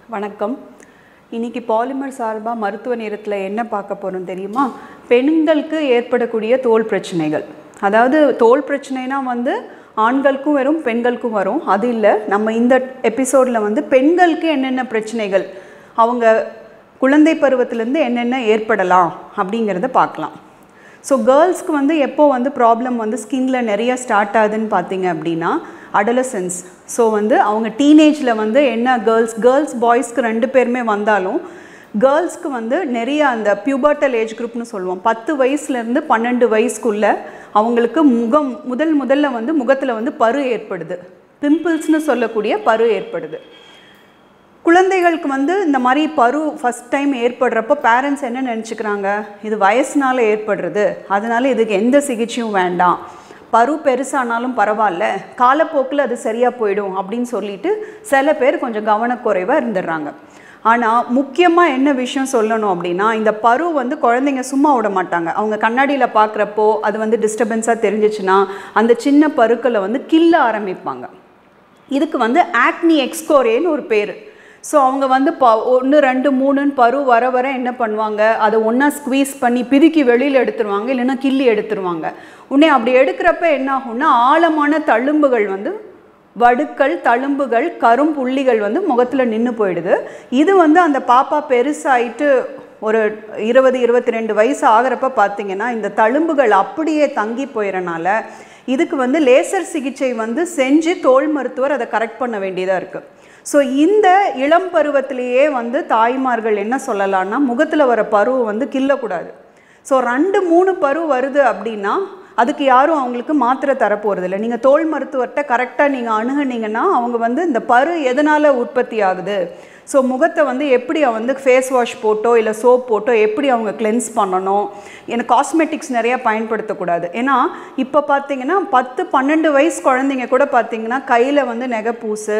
வணக்கம் இன்னைக்கு பாலிமர் சார்பாக மருத்துவ நேரத்தில் என்ன பார்க்க போகிறோம் தெரியுமா பெண்களுக்கு ஏற்படக்கூடிய தோல் பிரச்சனைகள் அதாவது தோல் பிரச்சனைனா வந்து ஆண்களுக்கும் வரும் பெண்களுக்கும் வரும் அது இல்லை நம்ம இந்த எபிசோடில் வந்து பெண்களுக்கு என்னென்ன பிரச்சனைகள் அவங்க குழந்தை பருவத்திலேருந்து என்னென்ன ஏற்படலாம் அப்படிங்கிறத பார்க்கலாம் ஸோ கேர்ள்ஸ்க்கு வந்து எப்போ வந்து ப்ராப்ளம் வந்து ஸ்கின்ல நிறைய ஸ்டார்ட் ஆகுதுன்னு பார்த்தீங்க அப்படின்னா அடலசன்ஸ் ஸோ வந்து அவங்க டீனேஜில் வந்து என்ன கேர்ள்ஸ் கேர்ள்ஸ் பாய்ஸ்க்கு ரெண்டு பேருமே வந்தாலும் கேர்ள்ஸ்க்கு வந்து நிறைய அந்த பியூபர்டல் ஏஜ் குரூப்னு சொல்லுவோம் பத்து வயசுலேருந்து பன்னெண்டு வயசுக்குள்ள அவங்களுக்கு முகம் முதல் முதல்ல வந்து முகத்தில் வந்து பரு ஏற்படுது பிம்பிள்ஸ்னு சொல்லக்கூடிய பரு ஏற்படுது குழந்தைகளுக்கு வந்து இந்த மாதிரி பரு ஃபஸ்ட் டைம் ஏற்படுறப்போ பேரண்ட்ஸ் என்ன நினச்சிக்கிறாங்க இது வயசுனால ஏற்படுறது அதனால இதுக்கு எந்த சிகிச்சையும் வேண்டாம் பரு பெருசானாலும் பரவாயில்ல காலப்போக்கில் அது சரியாக போயிடும் அப்படின்னு சொல்லிட்டு சில பேர் கொஞ்சம் கவனக்குறைவாக இருந்துடுறாங்க ஆனால் முக்கியமாக என்ன விஷயம் சொல்லணும் அப்படின்னா இந்த பரு வந்து குழந்தைங்க சும்மா விட மாட்டாங்க அவங்க கண்ணாடியில் பார்க்குறப்போ அது வந்து டிஸ்டர்பன்ஸாக தெரிஞ்சிச்சுன்னா அந்த சின்ன பருக்களை வந்து கில்ல ஆரம்பிப்பாங்க இதுக்கு வந்து ஆக்னி எக்ஸ்கோரேன்னு ஒரு பேர் ஸோ அவங்க வந்து ப ஒன்று ரெண்டு மூணுன்னு பரு வர வர என்ன பண்ணுவாங்க அதை ஒன்றா ஸ்குவீஸ் பண்ணி பிதுக்கி வெளியில் எடுத்துருவாங்க இல்லைன்னா கிள்ளி எடுத்துருவாங்க உடனே அப்படி எடுக்கிறப்ப என்ன ஆகும்னா ஆழமான தழும்புகள் வந்து வடுக்கள் தழும்புகள் கரும்புள்ளிகள் வந்து முகத்தில் நின்று போயிடுது இது வந்து அந்த பாப்பா பெருசாயிட்டு ஒரு இருபது இருபத்தி ரெண்டு வயசு ஆகிறப்ப பார்த்தீங்கன்னா இந்த தழும்புகள் அப்படியே தங்கி போயிடறனால இதுக்கு வந்து லேசர் சிகிச்சை வந்து செஞ்சு தோல் மருத்துவர் அதை கரெக்ட் பண்ண வேண்டியதாக இருக்குது ஸோ இந்த இளம் பருவத்திலேயே வந்து தாய்மார்கள் என்ன சொல்லலாம்னா முகத்தில் வர பருவை வந்து கில்லக்கூடாது ஸோ ரெண்டு மூணு பரு வருது அப்படின்னா அதுக்கு யாரும் அவங்களுக்கு மாத்திரை தரப்போகிறது இல்லை நீங்கள் தோல் மருத்துவர்கிட்ட கரெக்டாக நீங்கள் அணுகுனீங்கன்னா அவங்க வந்து இந்த பரு எதனால் உற்பத்தி ஆகுது ஸோ முகத்தை வந்து எப்படி வந்து ஃபேஸ் வாஷ் போட்டோ இல்லை சோப் போட்டோ எப்படி அவங்க கிளென்ஸ் பண்ணணும் எனக்கு காஸ்மெட்டிக்ஸ் நிறையா பயன்படுத்தக்கூடாது ஏன்னா இப்போ பார்த்தீங்கன்னா பத்து பன்னெண்டு வயசு குழந்தைங்க கூட பார்த்தீங்கன்னா கையில் வந்து நெகப்பூசு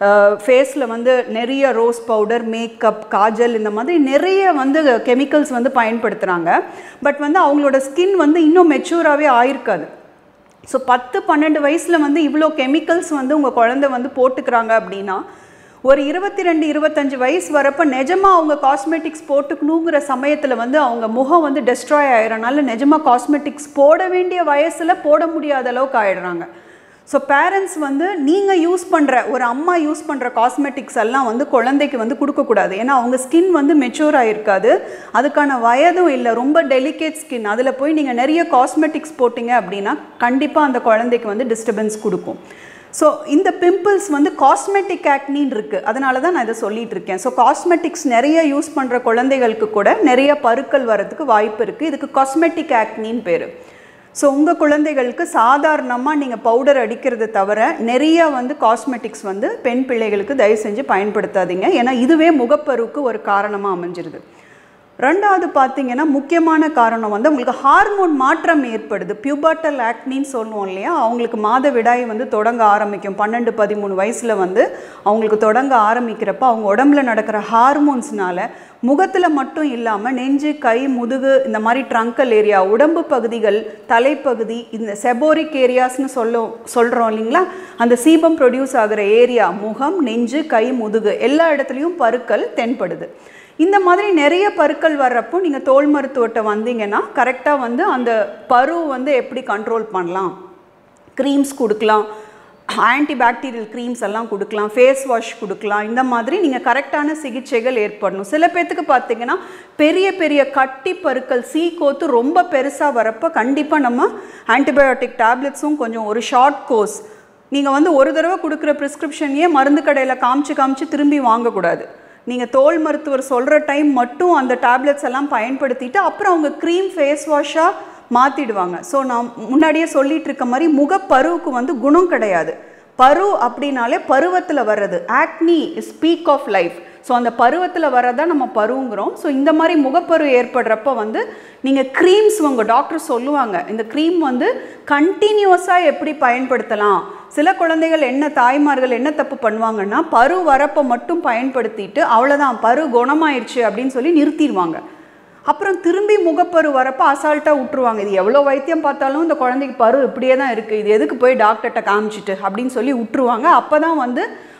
ஃபேஸில் வந்து நிறைய ரோஸ் பவுடர் மேக்கப் காஜல் இந்த மாதிரி நிறைய வந்து கெமிக்கல்ஸ் வந்து பயன்படுத்துகிறாங்க பட் வந்து அவங்களோட ஸ்கின் வந்து இன்னும் மெச்சூராகவே ஆயிருக்காது ஸோ பத்து பன்னெண்டு வயசில் வந்து இவ்வளோ கெமிக்கல்ஸ் வந்து உங்கள் குழந்தை வந்து போட்டுக்கிறாங்க அப்படின்னா ஒரு இருபத்தி ரெண்டு இருபத்தஞ்சு வயசு வரப்போ நிஜமாக அவங்க காஸ்மெட்டிக்ஸ் போட்டுக்கணுங்கிற சமயத்தில் வந்து அவங்க முகம் வந்து டெஸ்ட்ராய் ஆகிறனால நிஜமாக காஸ்மெட்டிக்ஸ் போட வேண்டிய வயசில் போட முடியாத அளவுக்கு ஆயிடுறாங்க ஸோ பேரண்ட்ஸ் வந்து நீங்கள் யூஸ் பண்ணுற ஒரு அம்மா யூஸ் பண்ணுற காஸ்மெட்டிக்ஸ் எல்லாம் வந்து குழந்தைக்கு வந்து கொடுக்கக்கூடாது ஏன்னா அவங்க ஸ்கின் வந்து மெச்சூர் ஆகிருக்காது அதுக்கான வயதும் இல்லை ரொம்ப டெலிகேட் ஸ்கின் அதில் போய் நீங்கள் நிறைய காஸ்மெட்டிக்ஸ் போட்டிங்க அப்படின்னா கண்டிப்பாக அந்த குழந்தைக்கு வந்து டிஸ்டர்பன்ஸ் கொடுக்கும் ஸோ இந்த பிம்பிள்ஸ் வந்து காஸ்மெட்டிக் ஆக்னின்னு இருக்குது அதனால தான் நான் இதை சொல்லிட்டு இருக்கேன் ஸோ காஸ்மெட்டிக்ஸ் நிறைய யூஸ் பண்ணுற குழந்தைகளுக்கு கூட நிறைய பருக்கள் வரதுக்கு வாய்ப்பு இருக்குது இதுக்கு காஸ்மெட்டிக் ஆக்னின்னு பேர் ஸோ உங்கள் குழந்தைகளுக்கு சாதாரணமாக நீங்கள் பவுடர் அடிக்கிறத தவிர நிறைய வந்து காஸ்மெட்டிக்ஸ் வந்து பெண் பிள்ளைகளுக்கு தயவு செஞ்சு பயன்படுத்தாதீங்க ஏன்னா இதுவே முகப்பருவுக்கு ஒரு காரணமாக அமைஞ்சிருது ரெண்டாவது பார்த்தீங்கன்னா முக்கியமான காரணம் வந்து உங்களுக்கு ஹார்மோன் மாற்றம் ஏற்படுது பியூபர்டல் ஆக்னின்னு சொல்லுவோம் இல்லையா அவங்களுக்கு மாத விடாய் வந்து தொடங்க ஆரம்பிக்கும் பன்னெண்டு பதிமூணு வயசில் வந்து அவங்களுக்கு தொடங்க ஆரம்பிக்கிறப்ப அவங்க உடம்புல நடக்கிற ஹார்மோன்ஸ்னால முகத்தில் மட்டும் இல்லாமல் நெஞ்சு கை முதுகு இந்த மாதிரி ட்ரங்கல் ஏரியா உடம்பு பகுதிகள் தலைப்பகுதி இந்த செபோரிக் ஏரியாஸ்னு சொல்ல சொல்கிறோம் இல்லைங்களா அந்த சீபம் ப்ரொடியூஸ் ஆகிற ஏரியா முகம் நெஞ்சு கை முதுகு எல்லா இடத்துலையும் பருக்கள் தென்படுது இந்த மாதிரி நிறைய பருக்கள் வர்றப்போ நீங்கள் தோல் மருத்துவர்கிட்ட வந்தீங்கன்னா கரெக்டாக வந்து அந்த பரு வந்து எப்படி கண்ட்ரோல் பண்ணலாம் க்ரீம்ஸ் கொடுக்கலாம் ஆன்டிபாக்டீரியல் க்ரீம்ஸ் எல்லாம் கொடுக்கலாம் ஃபேஸ் வாஷ் கொடுக்கலாம் இந்த மாதிரி நீங்கள் கரெக்டான சிகிச்சைகள் ஏற்படணும் சில பேர்த்துக்கு பார்த்தீங்கன்னா பெரிய பெரிய கட்டி பருக்கள் சீ கோத்து ரொம்ப பெருசாக வரப்போ கண்டிப்பாக நம்ம ஆன்டிபயோட்டிக் டேப்லெட்ஸும் கொஞ்சம் ஒரு ஷார்ட் கோர்ஸ் நீங்கள் வந்து ஒரு தடவை கொடுக்குற ப்ரிஸ்கிரிப்ஷனையே மருந்து கடையில் காமிச்சு காமிச்சு திரும்பி வாங்கக்கூடாது நீங்கள் தோல் மருத்துவர் சொல்கிற டைம் மட்டும் அந்த டேப்லெட்ஸ் எல்லாம் பயன்படுத்திட்டு அப்புறம் அவங்க க்ரீம் ஃபேஸ் வாஷாக மாற்றிடுவாங்க ஸோ நான் முன்னாடியே சொல்லிட்டு இருக்க மாதிரி முகப்பருவுக்கு வந்து குணம் கிடையாது பரு அப்படின்னாலே பருவத்தில் வர்றது acne speak of life so அந்த பருவத்தில் வரதா நம்ம பருவுங்கிறோம் ஸோ இந்த மாதிரி முகப்பரு ஏற்படுறப்ப வந்து நீங்கள் க்ரீம்ஸ் உங்கள் டாக்டர் சொல்லுவாங்க இந்த க்ரீம் வந்து கண்டினியூஸாக எப்படி பயன்படுத்தலாம் சில குழந்தைகள் என்ன தாய்மார்கள் என்ன தப்பு பண்ணுவாங்கன்னா பரு வரப்போ மட்டும் பயன்படுத்திட்டு அவ்வளோதான் பரு குணமாயிருச்சு அப்படின்னு சொல்லி நிறுத்திடுவாங்க அப்புறம் திரும்பி முகப்பரு வரப்போ அசால்ட்டாக விட்டுருவாங்க இது எவ்வளோ வைத்தியம் பார்த்தாலும் இந்த குழந்தைக்கு பரு இப்படியே தான் இருக்குது இது எதுக்கு போய் டாக்டர்கிட்ட காமிச்சிட்டு அப்படின்னு சொல்லி விட்டுருவாங்க அப்போ தான் வந்து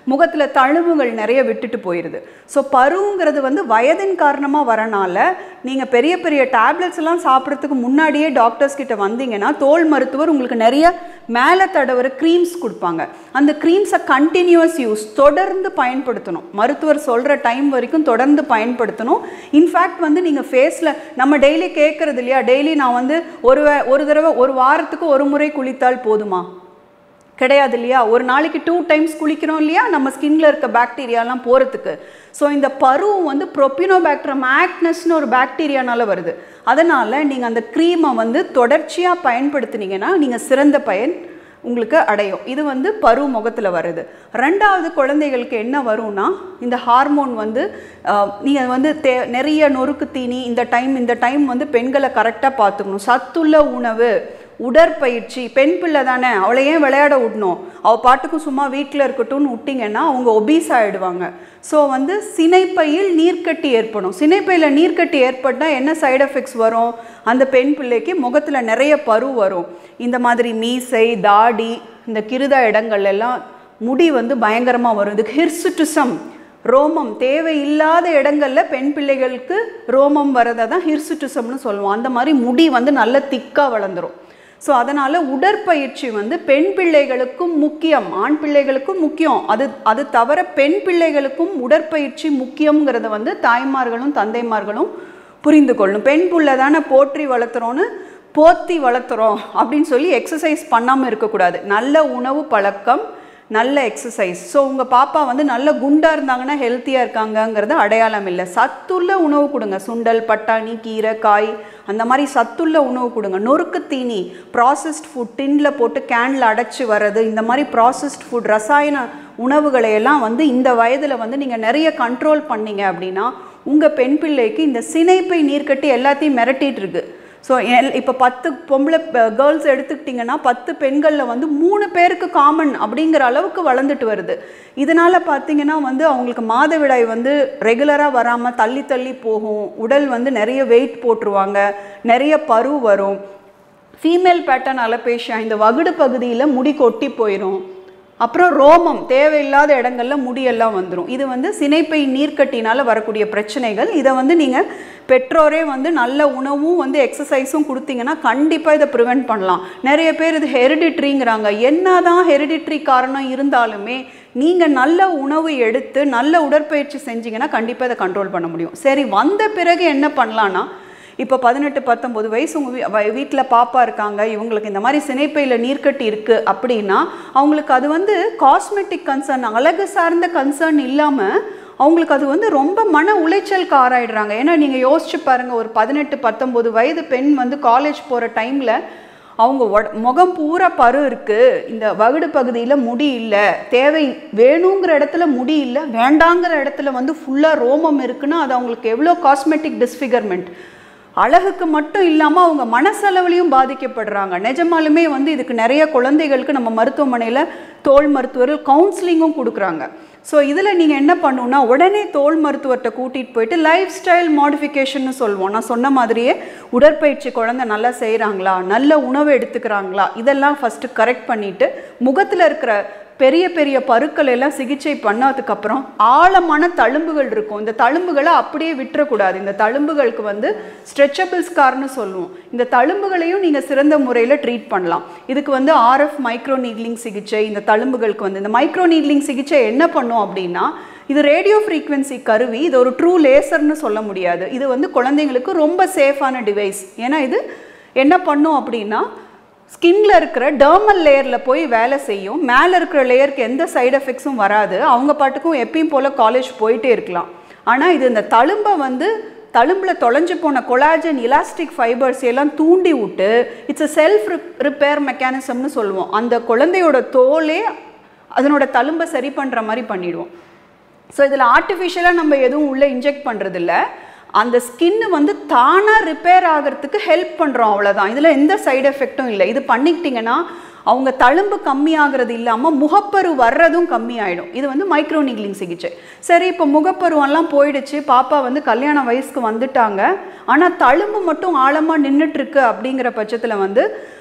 முகத்தில் தழும்புகள் நிறைய விட்டுட்டு போயிடுது ஸோ பருங்கிறது வந்து வயதின் காரணமாக வரனால நீங்கள் பெரிய பெரிய டேப்லெட்ஸ் எல்லாம் சாப்பிட்றதுக்கு முன்னாடியே டாக்டர்ஸ் கிட்ட வந்தீங்கன்னா தோல் மருத்துவர் உங்களுக்கு நிறைய மேலே தடவுற க்ரீம்ஸ் கொடுப்பாங்க அந்த க்ரீம்ஸை கண்டினியூஸ் யூஸ் தொடர்ந்து பயன்படுத்தணும் மருத்துவர் சொல்கிற டைம் வரைக்கும் தொடர்ந்து பயன்படுத்தணும் இன்ஃபேக்ட் வந்து நீங்கள் ஃபேஸில் நம்ம டெய்லி கேட்குறது இல்லையா டெய்லி நான் வந்து ஒரு வே- ஒரு தடவை ஒரு வாரத்துக்கு ஒரு முறை குளித்தால் போதுமா கிடையாது இல்லையா ஒரு நாளைக்கு டூ டைம்ஸ் குளிக்கிறோம் இல்லையா நம்ம ஸ்கின்ல இருக்க பாக்டீரியாலாம் போகிறதுக்கு ஸோ இந்த பருவம் வந்து ப்ரொப்பினோபாக்டரம் ஆக்னஸ்னு ஒரு பாக்டீரியானால வருது அதனால் நீங்கள் அந்த க்ரீமை வந்து தொடர்ச்சியாக பயன்படுத்துனீங்கன்னா நீங்கள் சிறந்த பயன் உங்களுக்கு அடையும் இது வந்து பரு முகத்தில் வருது ரெண்டாவது குழந்தைகளுக்கு என்ன வரும்னா இந்த ஹார்மோன் வந்து நீங்கள் வந்து தே நிறைய நொறுக்கு தீனி இந்த டைம் இந்த டைம் வந்து பெண்களை கரெக்டாக பார்த்துக்கணும் சத்துள்ள உணவு உடற்பயிற்சி பெண் பிள்ளை தானே அவளை ஏன் விளையாட விடணும் அவள் பாட்டுக்கும் சும்மா வீட்டில் இருக்கட்டும்னு விட்டிங்கன்னா அவங்க ஒபீஸ் ஆகிடுவாங்க ஸோ வந்து சினைப்பையில் நீர்க்கட்டி ஏற்படும் சினைப்பையில் நீர்க்கட்டி ஏற்பட்டால் என்ன சைடு எஃபெக்ட்ஸ் வரும் அந்த பெண் பிள்ளைக்கு முகத்தில் நிறைய பரு வரும் இந்த மாதிரி மீசை தாடி இந்த கிருத இடங்கள் எல்லாம் முடி வந்து பயங்கரமாக வரும் இதுக்கு ஹிர்சுட்டிசம் ரோமம் தேவையில்லாத இடங்கள்ல பெண் பிள்ளைகளுக்கு ரோமம் வரதை தான் ஹிர்சுட்டிசம்னு சொல்லுவோம் அந்த மாதிரி முடி வந்து நல்ல திக்காக வளர்ந்துரும் ஸோ அதனால் உடற்பயிற்சி வந்து பெண் பிள்ளைகளுக்கும் முக்கியம் ஆண் பிள்ளைகளுக்கும் முக்கியம் அது அது தவிர பெண் பிள்ளைகளுக்கும் உடற்பயிற்சி முக்கியங்கிறத வந்து தாய்மார்களும் தந்தைமார்களும் புரிந்து கொள்ளணும் பெண் புள்ள தானே போற்றி வளர்த்துறோன்னு போத்தி வளர்த்துறோம் அப்படின்னு சொல்லி எக்ஸசைஸ் பண்ணாமல் இருக்கக்கூடாது நல்ல உணவு பழக்கம் நல்ல எக்ஸசைஸ் ஸோ உங்கள் பாப்பா வந்து நல்ல குண்டாக இருந்தாங்கன்னா ஹெல்த்தியாக இருக்காங்கங்கிறது அடையாளம் இல்லை சத்துள்ள உணவு கொடுங்க சுண்டல் பட்டாணி கீரை காய் அந்த மாதிரி சத்துள்ள உணவு கொடுங்க நொறுக்கு தீனி ப்ராசஸ்ட் ஃபுட் டின்ல போட்டு கேனில் அடைச்சி வர்றது இந்த மாதிரி ப்ராசஸ்ட் ஃபுட் ரசாயன உணவுகளை எல்லாம் வந்து இந்த வயதில் வந்து நீங்கள் நிறைய கண்ட்ரோல் பண்ணீங்க அப்படின்னா உங்கள் பெண் பிள்ளைக்கு இந்த சினைப்பை நீர்க்கட்டி எல்லாத்தையும் மிரட்டிட்டு இருக்கு ஸோ இப்போ பத்து பொம்பளை கேர்ள்ஸ் எடுத்துக்கிட்டிங்கன்னா பத்து பெண்களில் வந்து மூணு பேருக்கு காமன் அப்படிங்கிற அளவுக்கு வளர்ந்துட்டு வருது இதனால் பார்த்தீங்கன்னா வந்து அவங்களுக்கு மாதவிடாய் வந்து ரெகுலராக வராமல் தள்ளி தள்ளி போகும் உடல் வந்து நிறைய வெயிட் போட்டுருவாங்க நிறைய பரு வரும் ஃபீமேல் பேட்டர்ன் அலபேஷியா இந்த வகுடு பகுதியில் முடி கொட்டி போயிடும் அப்புறம் ரோமம் தேவையில்லாத இடங்கள்ல முடியெல்லாம் வந்துடும் இது வந்து சினைப்பை நீர்க்கட்டினால வரக்கூடிய பிரச்சனைகள் இதை வந்து நீங்கள் பெற்றோரே வந்து நல்ல உணவும் வந்து எக்ஸசைஸும் கொடுத்தீங்கன்னா கண்டிப்பாக இதை ப்ரிவெண்ட் பண்ணலாம் நிறைய பேர் இது ஹெரிடிட்ரிங்கிறாங்க என்னதான் ஹெரிடிட்ரி காரணம் இருந்தாலுமே நீங்கள் நல்ல உணவு எடுத்து நல்ல உடற்பயிற்சி செஞ்சீங்கன்னா கண்டிப்பாக இதை கண்ட்ரோல் பண்ண முடியும் சரி வந்த பிறகு என்ன பண்ணலான்னா இப்போ பதினெட்டு பத்தொம்போது வயசு உங்கள் வீட்டில் பாப்பா இருக்காங்க இவங்களுக்கு இந்த மாதிரி சினைப்பையில் நீர்க்கட்டி இருக்குது அப்படின்னா அவங்களுக்கு அது வந்து காஸ்மெட்டிக் கன்சர்ன் அழகு சார்ந்த கன்சர்ன் இல்லாமல் அவங்களுக்கு அது வந்து ரொம்ப மன உளைச்சலுக்கு ஆராயிடுறாங்க ஏன்னா நீங்கள் யோசிச்சு பாருங்கள் ஒரு பதினெட்டு பத்தொம்போது வயது பெண் வந்து காலேஜ் போகிற டைமில் அவங்க உட முகம் பூரா பரு இருக்குது இந்த வகுடு பகுதியில் முடி இல்லை தேவை வேணுங்கிற இடத்துல முடி இல்லை வேண்டாங்கிற இடத்துல வந்து ஃபுல்லாக ரோமம் இருக்குன்னா அது அவங்களுக்கு எவ்வளோ காஸ்மெட்டிக் டிஸ்ஃபிகர்மெண்ட் அழகுக்கு மட்டும் இல்லாமல் அவங்க மனசளவுலையும் பாதிக்கப்படுறாங்க நிஜமாலுமே வந்து இதுக்கு நிறைய குழந்தைகளுக்கு நம்ம மருத்துவமனையில் தோல் மருத்துவர்கள் கவுன்சிலிங்கும் கொடுக்குறாங்க ஸோ இதில் நீங்கள் என்ன பண்ணணும்னா உடனே தோல் மருத்துவர்கிட்ட கூட்டிகிட்டு போயிட்டு லைஃப் ஸ்டைல் மாடிஃபிகேஷன்னு சொல்லுவோம் நான் சொன்ன மாதிரியே உடற்பயிற்சி குழந்தை நல்லா செய்கிறாங்களா நல்ல உணவு எடுத்துக்கிறாங்களா இதெல்லாம் ஃபஸ்ட்டு கரெக்ட் பண்ணிவிட்டு முகத்தில் இருக்கிற பெரிய பெரிய பருக்கள் எல்லாம் சிகிச்சை பண்ணதுக்கப்புறம் ஆழமான தழும்புகள் இருக்கும் இந்த தழும்புகளை அப்படியே விட்டுறக்கூடாது இந்த தழும்புகளுக்கு வந்து ஸ்ட்ரெச்சபிள் ஸ்கார்னு சொல்லுவோம் இந்த தழும்புகளையும் நீங்கள் சிறந்த முறையில் ட்ரீட் பண்ணலாம் இதுக்கு வந்து ஆர்எஃப் மைக்ரோ நீட்லிங் சிகிச்சை இந்த தழும்புகளுக்கு வந்து இந்த மைக்ரோ நீட்லிங் சிகிச்சை என்ன பண்ணும் அப்படின்னா இது ரேடியோ ஃப்ரீக்வன்சி கருவி இது ஒரு ட்ரூ லேசர்னு சொல்ல முடியாது இது வந்து குழந்தைங்களுக்கு ரொம்ப சேஃபான டிவைஸ் ஏன்னா இது என்ன பண்ணும் அப்படின்னா ஸ்கின்ல இருக்கிற டர்மல் லேயரில் போய் வேலை செய்யும் மேலே இருக்கிற லேயருக்கு எந்த சைடு எஃபெக்ட்ஸும் வராது அவங்க பாட்டுக்கும் எப்பயும் போல் காலேஜ் போயிட்டே இருக்கலாம் ஆனால் இது இந்த தழும்பை வந்து தழும்பில் தொலைஞ்சு போன கொலாஜன் இலாஸ்டிக் ஃபைபர்ஸ் எல்லாம் தூண்டி விட்டு இட்ஸ் அ செல்ஃப் ரிப்பேர் மெக்கானிசம்னு சொல்லுவோம் அந்த குழந்தையோட தோலே அதனோட தழும்பை சரி பண்ணுற மாதிரி பண்ணிடுவோம் ஸோ இதில் ஆர்டிஃபிஷியலாக நம்ம எதுவும் உள்ளே இன்ஜெக்ட் பண்ணுறதில்ல அந்த ஸ்கின்னு வந்து தானாக ரிப்பேர் ஆகிறதுக்கு ஹெல்ப் பண்ணுறோம் அவ்வளோதான் இதில் எந்த சைடு எஃபெக்ட்டும் இல்லை இது பண்ணிக்கிட்டிங்கன்னா அவங்க தழும்பு கம்மியாகிறது இல்லாமல் முகப்பரு வர்றதும் கம்மியாயிடும் இது வந்து மைக்ரோ நீக்லிங் சிகிச்சை சரி இப்போ முகப்பருவெல்லாம் போயிடுச்சு பாப்பா வந்து கல்யாண வயசுக்கு வந்துட்டாங்க ஆனால் தழும்பு மட்டும் ஆழமாக நின்றுட்டுருக்கு அப்படிங்கிற பட்சத்தில் வந்து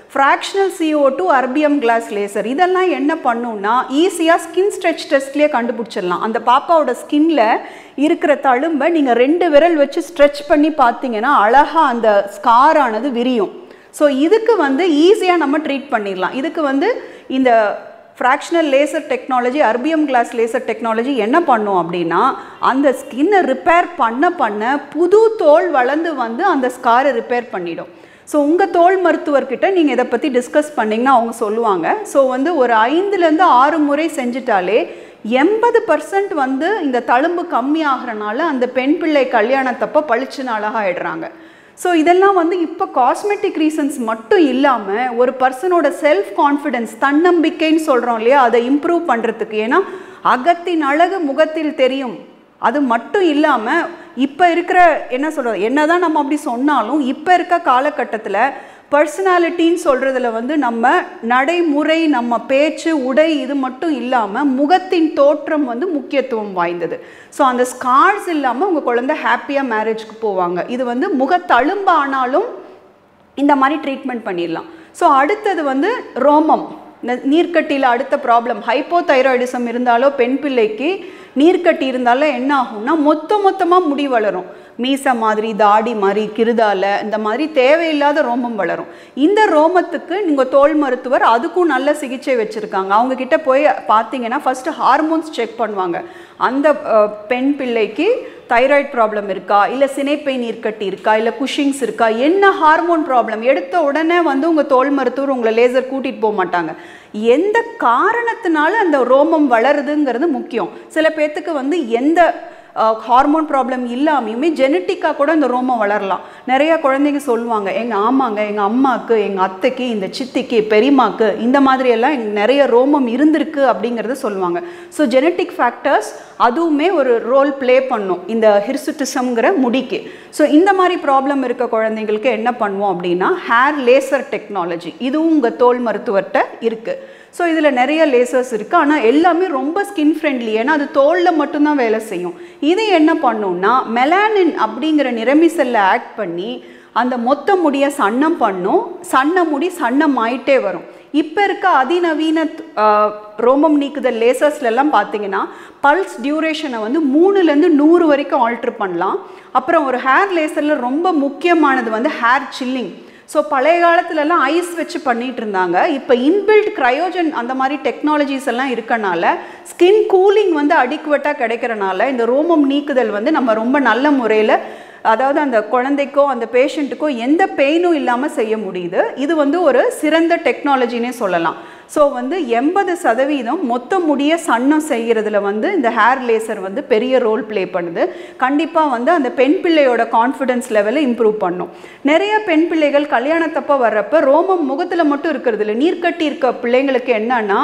fractional CO2 to erbium glass laser இதெல்லாம் என்ன பண்ணுன்னா ஈஸியாக ஸ்கின் ஸ்ட்ரெச் டெஸ்ட்லேயே கண்டுபிடிச்சிடலாம் அந்த பாப்பாவோட ஸ்கின்ல இருக்கிற தழும்பை நீங்கள் ரெண்டு விரல் வச்சு ஸ்ட்ரெச் பண்ணி பார்த்தீங்கன்னா அழகாக அந்த ஸ்கார் ஆனது விரியும் ஸோ இதுக்கு வந்து ஈஸியாக நம்ம ட்ரீட் பண்ணிடலாம் இதுக்கு வந்து இந்த fractional laser technology erbium glass laser technology என்ன பண்ணும் அப்படின்னா அந்த ஸ்கின்னை ரிப்பேர் பண்ண பண்ண புது தோல் வளர்ந்து வந்து அந்த ஸ்காரை ரிப்பேர் பண்ணிடும் ஸோ உங்கள் தோல் மருத்துவர்கிட்ட நீங்கள் இதை பற்றி டிஸ்கஸ் பண்ணிங்கன்னா அவங்க சொல்லுவாங்க ஸோ வந்து ஒரு ஐந்துலேருந்து ஆறு முறை செஞ்சுட்டாலே எண்பது பர்சன்ட் வந்து இந்த தழும்பு கம்மி ஆகிறனால அந்த பெண் பிள்ளை கல்யாணத்தப்போ பளிச்சுன்னு அழகாயிடுறாங்க ஸோ இதெல்லாம் வந்து இப்போ காஸ்மெட்டிக் ரீசன்ஸ் மட்டும் இல்லாமல் ஒரு பர்சனோட செல்ஃப் கான்ஃபிடென்ஸ் தன்னம்பிக்கைன்னு சொல்கிறோம் இல்லையா அதை இம்ப்ரூவ் பண்ணுறதுக்கு ஏன்னா அகத்தின் அழகு முகத்தில் தெரியும் அது மட்டும் இல்லாமல் இப்போ இருக்கிற என்ன சொல்கிறது என்னதான் நம்ம அப்படி சொன்னாலும் இப்போ இருக்க காலகட்டத்தில் பர்சனாலிட்டின்னு சொல்கிறதுல வந்து நம்ம நடைமுறை நம்ம பேச்சு உடை இது மட்டும் இல்லாமல் முகத்தின் தோற்றம் வந்து முக்கியத்துவம் வாய்ந்தது ஸோ அந்த ஸ்கார்ஸ் இல்லாமல் உங்கள் குழந்தை ஹாப்பியாக மேரேஜ்க்கு போவாங்க இது வந்து முகத்தழும்பு ஆனாலும் இந்த மாதிரி ட்ரீட்மெண்ட் பண்ணிடலாம் ஸோ அடுத்தது வந்து ரோமம் ந- நீர்க்கட்டியில் அடுத்த ப்ராப்ளம் ஹைப்போதைராய்டிசம் இருந்தாலோ பெண் பிள்ளைக்கு நீர்க்கட்டி இருந்தாலும் என்ன ஆகும்னா மொத்த மொத்தமாக முடி வளரும் மீசை மாதிரி தாடி மாதிரி கிருதால இந்த மாதிரி தேவையில்லாத ரோமம் வளரும் இந்த ரோமத்துக்கு நீங்கள் தோல் மருத்துவர் அதுக்கும் நல்ல சிகிச்சை வச்சுருக்காங்க அவங்க கிட்ட போய் பார்த்தீங்கன்னா ஃபஸ்ட்டு ஹார்மோன்ஸ் செக் பண்ணுவாங்க அந்த அஹ், பெண் பிள்ளைக்கு தைராய்டு ப்ராப்ளம் இருக்கா இல்லை சினைப்பை நீர்க்கட்டி இருக்கா இல்லை குஷிங்ஸ் இருக்கா என்ன ஹார்மோன் ப்ராப்ளம் எடுத்த உடனே வந்து உங்கள் தோல் மருத்துவர் உங்களை லேசர் கூட்டிகிட்டு போக மாட்டாங்க எந்த காரணத்தினால அந்த ரோமம் வளருதுங்கிறது முக்கியம் சில பேர்த்துக்கு வந்து எந்த ஹார்மோன் ப்ராப்ளம் இல்லாமையுமே ஜெனட்டிக்காக கூட இந்த ரோமம் வளரலாம் நிறைய குழந்தைங்க சொல்லுவாங்க எங்கள் ஆமாங்க எங்கள் அம்மாவுக்கு எங்கள் அத்தைக்கு இந்த சித்திக்கு பெரியம்மாக்கு இந்த மாதிரி எல்லாம் எங்க நிறைய ரோமம் இருந்திருக்கு அப்படிங்கிறத சொல்லுவாங்க ஸோ ஜெனட்டிக் ஃபேக்டர்ஸ் அதுவுமே ஒரு ரோல் ப்ளே பண்ணும் இந்த ஹிர்சுட்டிசம்ங்கிற முடிக்கு ஸோ இந்த மாதிரி ப்ராப்ளம் இருக்க குழந்தைங்களுக்கு என்ன பண்ணுவோம் அப்படின்னா ஹேர் லேசர் டெக்னாலஜி இதுவும் உங்கள் தோல் மருத்துவர்கிட்ட இருக்குது ஸோ இதில் நிறைய லேசர்ஸ் இருக்குது ஆனால் எல்லாமே ரொம்ப ஸ்கின் ஃப்ரெண்ட்லி ஏன்னா அது தோலில் மட்டும்தான் வேலை செய்யும் இது என்ன பண்ணும்னா மெலானின் அப்படிங்கிற நிறமி செல்லை ஆக்ட் பண்ணி அந்த மொத்த முடியை சன்னம் பண்ணும் சன்ன முடி சன்னம் ஆயிட்டே வரும் இப்போ இருக்க அதிநவீன ஆஹ், ரோமம் நீக்குதல் லேசர்ஸ்லாம் பார்த்தீங்கன்னா பல்ஸ் டியூரேஷனை வந்து மூணுலேருந்து நூறு வரைக்கும் ஆல்ட்ரு பண்ணலாம் அப்புறம் ஒரு ஹேர் லேசரில் ரொம்ப முக்கியமானது வந்து ஹேர் சில்லிங் ஸோ பழைய காலத்துலலாம் ஐஸ் வச்சு பண்ணிட்டு இருந்தாங்க இப்போ இன்பில்ட் க்ரையோஜன் அந்த மாதிரி டெக்னாலஜிஸ் எல்லாம் இருக்கனால ஸ்கின் கூலிங் வந்து அடிக்குவேட்டாக கிடைக்கிறனால இந்த ரோமம் நீக்குதல் வந்து நம்ம ரொம்ப நல்ல முறையில் அதாவது அந்த குழந்தைக்கோ அந்த பேஷண்ட்டுக்கோ எந்த பெயினும் இல்லாமல் செய்ய முடியுது இது வந்து ஒரு சிறந்த டெக்னாலஜினே சொல்லலாம் ஸோ வந்து எண்பது சதவீதம் மொத்த முடிய சன்னம் செய்கிறதுல வந்து இந்த ஹேர் லேசர் வந்து பெரிய ரோல் ப்ளே பண்ணுது கண்டிப்பாக வந்து அந்த பெண் பிள்ளையோட கான்ஃபிடன்ஸ் லெவலை இம்ப்ரூவ் பண்ணும் நிறைய பெண் பிள்ளைகள் கல்யாணத்தப்போ வர்றப்ப ரோமம் முகத்தில் மட்டும் இருக்கிறது இல்லை நீர்க்கட்டி இருக்க பிள்ளைங்களுக்கு என்னன்னா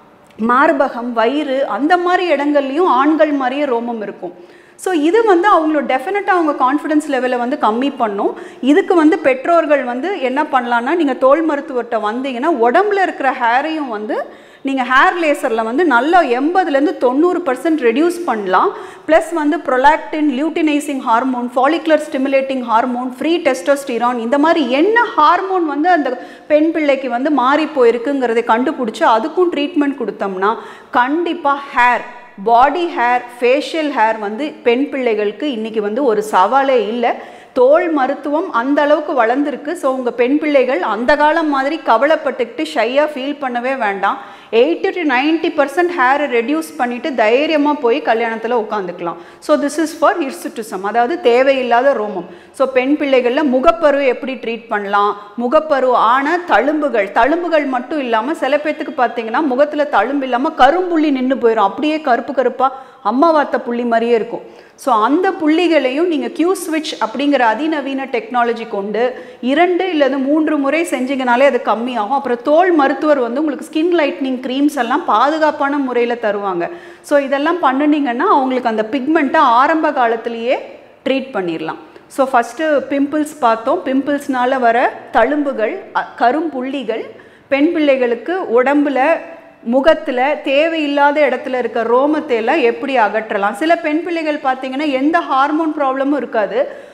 மார்பகம் வயிறு அந்த மாதிரி இடங்கள்லையும் ஆண்கள் மாதிரியே ரோமம் இருக்கும் ஸோ இது வந்து அவங்களோட டெஃபினட்டாக அவங்க கான்ஃபிடன்ஸ் லெவலை வந்து கம்மி பண்ணும் இதுக்கு வந்து பெற்றோர்கள் வந்து என்ன பண்ணலான்னா நீங்கள் தோல் மருத்துவர்கிட்ட வந்தீங்கன்னா உடம்புல இருக்கிற ஹேரையும் வந்து நீங்கள் ஹேர் லேசரில் வந்து நல்லா எண்பதுலேருந்து தொண்ணூறு பர்சன்ட் ரெடியூஸ் பண்ணலாம் ப்ளஸ் வந்து prolactin luteinising hormone follicular stimulating hormone free testosterone இந்த மாதிரி என்ன ஹார்மோன் வந்து அந்த பெண் பிள்ளைக்கு வந்து மாறி போயிருக்குங்கிறதை கண்டுபிடிச்சி அதுக்கும் ட்ரீட்மெண்ட் கொடுத்தோம்னா கண்டிப்பாக hair body hair facial hair வந்து பெண் பிள்ளைகளுக்கு இன்றைக்கி வந்து ஒரு சவாலே இல்லை தோல் மருத்துவம் அந்த அளவுக்கு வளர்ந்துருக்கு ஸோ உங்கள் பெண் பிள்ளைகள் அந்த காலம் மாதிரி கவலைப்பட்டுக்கிட்டு ஷையாக ஃபீல் பண்ணவே வேண்டாம் எயிட்டி டு நைன்ட்டி பர்சன்ட் ஹேரை ரெடியூஸ் பண்ணிவிட்டு தைரியமாக போய் கல்யாணத்தில் உட்காந்துக்கலாம் so this is for hirsutism அதாவது தேவையில்லாத ரோமம் ஸோ பெண் பிள்ளைகளில் முகப்பரு எப்படி ட்ரீட் பண்ணலாம் முகப்பரு ஆன தழும்புகள் தழும்புகள் மட்டும் இல்லாமல் சில பேர்த்துக்கு பார்த்தீங்கன்னா முகத்தில் தழும்பு இல்லாமல் கரும்புள்ளி நின்று போயிடும் அப்படியே கருப்பு கருப்பாக அம்மா வார்த்த புள்ளி மாதிரியே இருக்கும் ஸோ அந்த புள்ளிகளையும் நீங்கள் கியூ ஸ்விட்ச் அப்படிங்கிற அதிநவீன டெக்னாலஜி கொண்டு இரண்டு இல்லது மூன்று முறை செஞ்சீங்கனாலே அது கம்மியாகும் அப்புறம் தோல் மருத்துவர் வந்து உங்களுக்கு ஸ்கின் லைட்னிங் க்ரீம்ஸ் எல்லாம் பாதுகாப்பான முறையில் தருவாங்க ஸோ இதெல்லாம் பண்ணுனீங்கன்னா அவங்களுக்கு அந்த பிக்மெண்ட்டை ஆரம்ப காலத்திலேயே ட்ரீட் பண்ணிடலாம் ஸோ ஃபஸ்ட்டு பிம்பிள்ஸ் பார்த்தோம் பிம்பிள்ஸ்னால வர தழும்புகள் அ- கரும்புள்ளிகள் பெண் பிள்ளைகளுக்கு உடம்புல முகத்தில் தேவையில்லாத இடத்துல இருக்க ரோமத்தை எல்லாம் எப்படி அகற்றலாம் சில பெண் பிள்ளைகள் பார்த்தீங்கன்னா எந்த ஹார்மோன் ப்ராப்ளமும் இருக்காது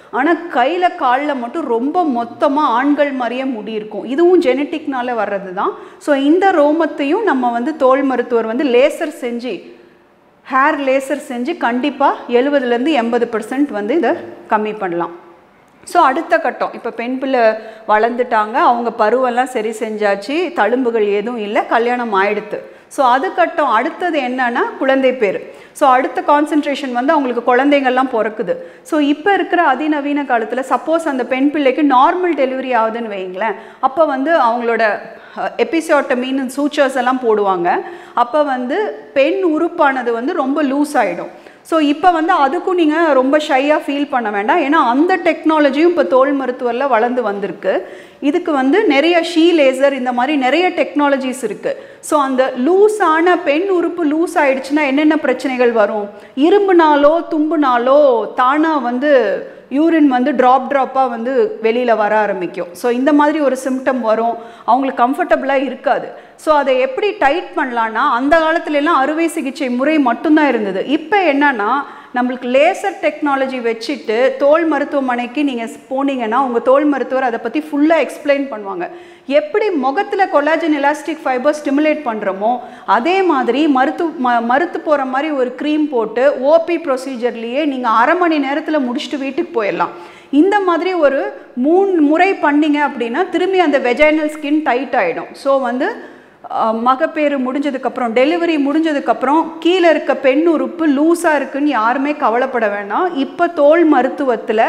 ஆனால் கையில் காலில் மட்டும் ரொம்ப மொத்தமாக ஆண்கள் மாதிரியே முடி இருக்கும் இதுவும் ஜெனட்டிக்னால வர்றது தான் ஸோ இந்த ரோமத்தையும் நம்ம வந்து தோல் மருத்துவர் வந்து லேசர் செஞ்சு ஹேர் லேசர் செஞ்சு கண்டிப்பாக எழுபதுலேருந்து எண்பது பர்சன்ட் வந்து இதை கம்மி பண்ணலாம் ஸோ அடுத்த கட்டம் இப்போ பெண் பிள்ளை வளர்ந்துட்டாங்க அவங்க பருவெல்லாம் சரி செஞ்சாச்சு தழும்புகள் எதுவும் இல்லை கல்யாணம் ஆயிடுத்து ஸோ அது கட்டம் அடுத்தது என்னன்னா குழந்தை பேர் ஸோ அடுத்த கான்சென்ட்ரேஷன் வந்து அவங்களுக்கு குழந்தைங்கள்லாம் பிறக்குது ஸோ இப்போ இருக்கிற அதிநவீன காலத்தில் சப்போஸ் அந்த பெண் பிள்ளைக்கு நார்மல் டெலிவரி ஆகுதுன்னு வைங்களேன் அப்போ வந்து அவங்களோட எபிசோட்டமின்னு சூச்சர்ஸ் எல்லாம் போடுவாங்க அப்போ வந்து பெண் உறுப்பானது வந்து ரொம்ப லூஸ் ஆகிடும் ஸோ இப்போ வந்து அதுக்கும் நீங்கள் ரொம்ப ஷையாக ஃபீல் பண்ண வேண்டாம் ஏன்னா அந்த டெக்னாலஜியும் இப்போ தோல் மருத்துவரில் வளர்ந்து வந்திருக்கு இதுக்கு வந்து நிறைய ஷீ லேசர் இந்த மாதிரி நிறைய டெக்னாலஜிஸ் இருக்குது ஸோ அந்த லூஸ் ஆன பெண் உறுப்பு லூஸ் ஆயிடுச்சுன்னா என்னென்ன பிரச்சனைகள் வரும் இரும்புனாலோ தும்புனாலோ தானாக வந்து யூரின் வந்து ட்ராப் ட்ராப்பாக வந்து வெளியில் வர ஆரம்பிக்கும் ஸோ இந்த மாதிரி ஒரு சிம்டம் வரும் அவங்களுக்கு கம்ஃபர்டபுளாக இருக்காது ஸோ அதை எப்படி டைட் பண்ணலான்னா அந்த காலத்துல எல்லாம் அறுவை சிகிச்சை முறை மட்டும்தான் இருந்தது இப்போ என்னன்னா நம்மளுக்கு லேசர் டெக்னாலஜி வச்சுட்டு தோல் மருத்துவமனைக்கு நீங்கள் போனீங்கன்னா உங்கள் தோல் மருத்துவர் அதை பற்றி ஃபுல்லாக எக்ஸ்பிளைன் பண்ணுவாங்க எப்படி முகத்தில் கொலாஜன் எலாஸ்டிக் ஃபைபர் ஸ்டிமுலேட் பண்ணுறோமோ அதே மாதிரி மருத்து ம மருத்து போகிற மாதிரி ஒரு க்ரீம் போட்டு ஓபி ப்ரொசீஜர்லேயே நீங்கள் அரை மணி நேரத்தில் முடிச்சுட்டு வீட்டுக்கு போயிடலாம் இந்த மாதிரி ஒரு மூணு முறை பண்ணீங்க அப்படின்னா திரும்பி அந்த வெஜைனல் ஸ்கின் டைட் ஆகிடும் ஸோ வந்து அஹ், மகப்பேறு முடிஞ்சதுக்கப்புறம் டெலிவரி முடிஞ்சதுக்கப்புறம் கீழே இருக்க பெண் உறுப்பு லூஸாக இருக்குன்னு யாருமே கவலைப்பட வேணாம் இப்போ தோல் மருத்துவத்தில்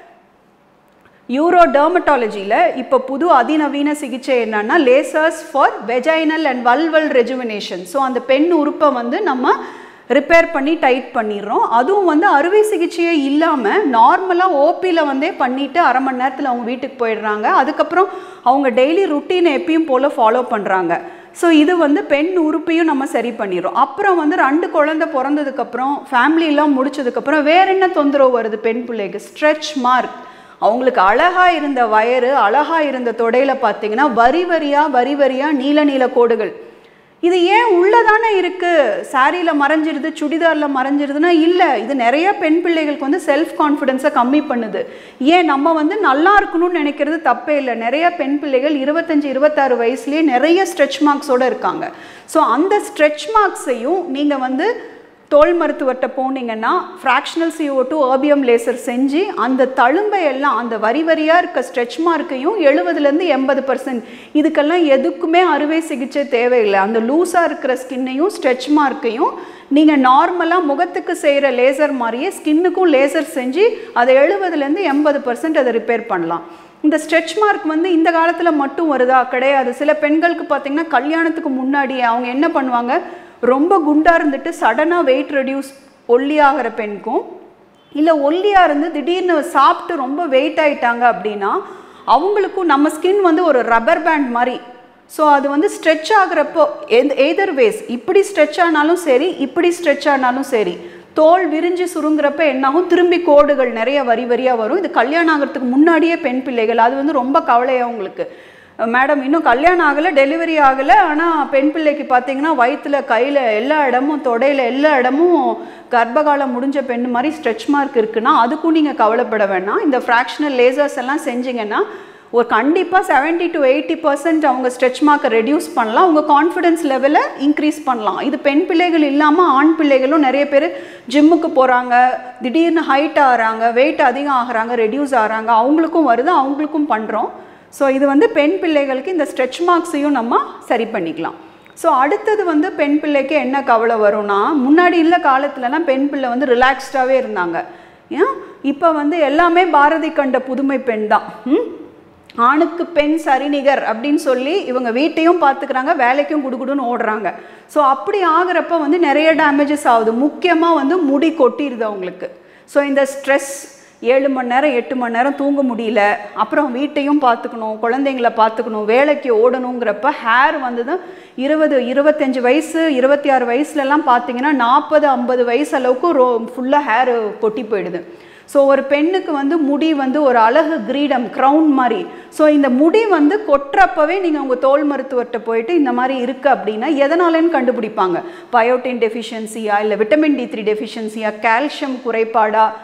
யூரோ டெர்மட்டாலஜியில் இப்போ புது அதிநவீன சிகிச்சை என்னன்னா lasers for vaginal and vulval rejuvenation so அந்த பெண் உறுப்பை வந்து நம்ம ரிப்பேர் பண்ணி டைட் பண்ணிடுறோம் அதுவும் வந்து அறுவை சிகிச்சையே இல்லாமல் நார்மலாக ஓபியில் வந்தே பண்ணிவிட்டு அரை மணி நேரத்தில் அவங்க வீட்டுக்கு போயிடுறாங்க அதுக்கப்புறம் அவங்க டெய்லி ருட்டீனை எப்பயும் போல் ஃபாலோ பண்ணுறாங்க ஸோ இது வந்து பெண் உறுப்பையும் நம்ம சரி பண்ணிடுறோம் அப்புறம் வந்து ரெண்டு குழந்தை பிறந்ததுக்கப்புறம் ஃபேமிலியெல்லாம் முடிச்சதுக்கப்புறம் வேற என்ன தொந்தரவு வருது பெண் பிள்ளைக்கு ஸ்ட்ரெச் மார்க் அவங்களுக்கு அழகா இருந்த வயறு அழகா இருந்த தொடையில பார்த்தீங்கன்னா வரி வரியா வரி வரியா நீல நீல கோடுகள் இது ஏன் உள்ளதானே இருக்கு சாரியில மறைஞ்சிருது சுடிதார்ல மறைஞ்சிருதுன்னா இல்லை இது நிறைய பெண் பிள்ளைகளுக்கு வந்து செல்ஃப் கான்ஃபிடென்ஸை கம்மி பண்ணுது ஏன் நம்ம வந்து நல்லா இருக்கணும்னு நினைக்கிறது தப்பே இல்லை நிறைய பெண் பிள்ளைகள் இருபத்தஞ்சு இருபத்தாறு வயசுலேயே நிறைய ஸ்ட்ரெச் மார்க்ஸோட இருக்காங்க ஸோ அந்த ஸ்ட்ரெச் மார்க்ஸையும் நீங்கள் வந்து தோல் மருத்துவர்கிட்ட போனீங்கன்னா fractional CO2 two erbium laser செஞ்சு அந்த தழும்பை எல்லாம் அந்த வரி வரியாக இருக்க ஸ்ட்ரெச் மார்க்கையும் எழுபதுலேருந்து எண்பது பர்சன்ட் இதுக்கெல்லாம் எதுக்குமே அறுவை சிகிச்சை தேவையில்லை அந்த லூஸாக இருக்கிற ஸ்கின்னையும் ஸ்ட்ரெச் மார்க்கையும் நீங்கள் நார்மலாக முகத்துக்கு செய்கிற லேசர் மாதிரியே ஸ்கின்னுக்கும் லேசர் செஞ்சு அதை எழுபதுலேருந்து எண்பது பர்சன்ட் அதை ரிப்பேர் பண்ணலாம் இந்த ஸ்ட்ரெச் மார்க் வந்து இந்த காலத்தில் மட்டும் வருதா கிடையாது சில பெண்களுக்கு பார்த்தீங்கன்னா கல்யாணத்துக்கு முன்னாடி அவங்க என்ன பண்ணுவாங்க ரொம்ப குண்டாக இருந்துட்டு சடனாக வெயிட் ரெடியூஸ் ஒல்லியாகிற பெண்ணுக்கும் இல்லை ஒல்லியாக இருந்து திடீர்னு சாப்பிட்டு ரொம்ப வெயிட் ஆயிட்டாங்க அப்படின்னா அவங்களுக்கும் நம்ம ஸ்கின் வந்து ஒரு ரப்பர் பேண்ட் மாதிரி ஸோ அது வந்து ஸ்ட்ரெச் ஆகுறப்போ எந்த எய்தர் வேஸ் இப்படி ஸ்ட்ரெச் ஆனாலும் சரி இப்படி ஸ்ட்ரெச் ஆனாலும் சரி தோல் விரிஞ்சு சுருங்குறப்ப என்னாகும் திரும்பி கோடுகள் நிறைய வரி வரியாக வரும் இது கல்யாணம் ஆகிறதுக்கு முன்னாடியே பெண் பிள்ளைகள் அது வந்து ரொம்ப கவலையாக உங்களுக்கு மேடம் இன்னும் கல்யாணம் ஆகலை டெலிவரி ஆகலை ஆனால் பெண் பிள்ளைக்கு பார்த்தீங்கன்னா வயிற்றுல கையில் எல்லா இடமும் தொடையில் எல்லா இடமும் கர்ப்பகாலம் முடிஞ்ச பெண் மாதிரி ஸ்ட்ரெச் மார்க் இருக்குன்னா அதுக்கும் நீங்கள் கவலைப்பட வேணாம் இந்த ஃப்ராக்ஷனல் லேசர்ஸ் எல்லாம் செஞ்சீங்கன்னா ஒரு கண்டிப்பாக செவன்ட்டி டு எயிட்டி பர்சன்ட் அவங்க ஸ்ட்ரெச் மார்க்கை ரெடியூஸ் பண்ணலாம் உங்கள் கான்ஃபிடன்ஸ் லெவலை இன்க்ரீஸ் பண்ணலாம் இது பெண் பிள்ளைகள் இல்லாமல் ஆண் பிள்ளைகளும் நிறைய பேர் ஜிம்முக்கு போகிறாங்க திடீர்னு ஹைட் ஆகிறாங்க வெயிட் அதிகம் ஆகுறாங்க ரெடியூஸ் ஆகிறாங்க அவங்களுக்கும் வருது அவங்களுக்கும் பண்ணுறோம் ஸோ இது வந்து பெண் பிள்ளைகளுக்கு இந்த ஸ்ட்ரெச் மார்க்ஸையும் நம்ம சரி பண்ணிக்கலாம் ஸோ அடுத்தது வந்து பெண் பிள்ளைக்கு என்ன கவலை வரும்னா முன்னாடி இல்லை காலத்துலலாம் பெண் பிள்ளை வந்து ரிலாக்ஸ்டாகவே இருந்தாங்க ஏன் இப்போ வந்து எல்லாமே பாரதி கண்ட புதுமை பெண் தான் ம்? ஆணுக்கு பெண் சரிநிகர் அப்படின்னு சொல்லி இவங்க வீட்டையும் பார்த்துக்கிறாங்க வேலைக்கும் குடுகுடுன்னு ஓடுறாங்க ஸோ அப்படி ஆகுறப்ப வந்து நிறைய டேமேஜஸ் ஆகுது முக்கியமாக வந்து முடி கொட்டிடுது அவங்களுக்கு ஸோ இந்த ஸ்ட்ரெஸ் ஏழு மணி நேரம் எட்டு மணி நேரம் தூங்க முடியல அப்புறம் வீட்டையும் பார்த்துக்கணும் குழந்தைங்கள பார்த்துக்கணும் வேலைக்கு ஓடணுங்கிறப்ப ஹேர் வந்தது இருபது இருபத்தஞ்சு வயசு இருபத்தி ஆறு வயசுலலாம் பார்த்தீங்கன்னா நாற்பது ஐம்பது வயசு அளவுக்கு ரோ ஃபுல்லாக ஹேர் கொட்டி போயிடுது ஸோ ஒரு பெண்ணுக்கு வந்து முடி வந்து ஒரு அழகு கிரீடம் க்ரௌன் மாதிரி ஸோ இந்த முடி வந்து கொட்டுறப்பவே நீங்கள் உங்கள் தோல் மருத்துவர்கிட்ட போயிட்டு இந்த மாதிரி இருக்குது அப்படின்னா எதனாலன்னு கண்டுபிடிப்பாங்க பயோட்டின் டெஃபிஷியன்சியா இல்லை விட்டமின் டி த்ரீ டெஃபிஷியன்சியா கால்சியம் குறைபாடா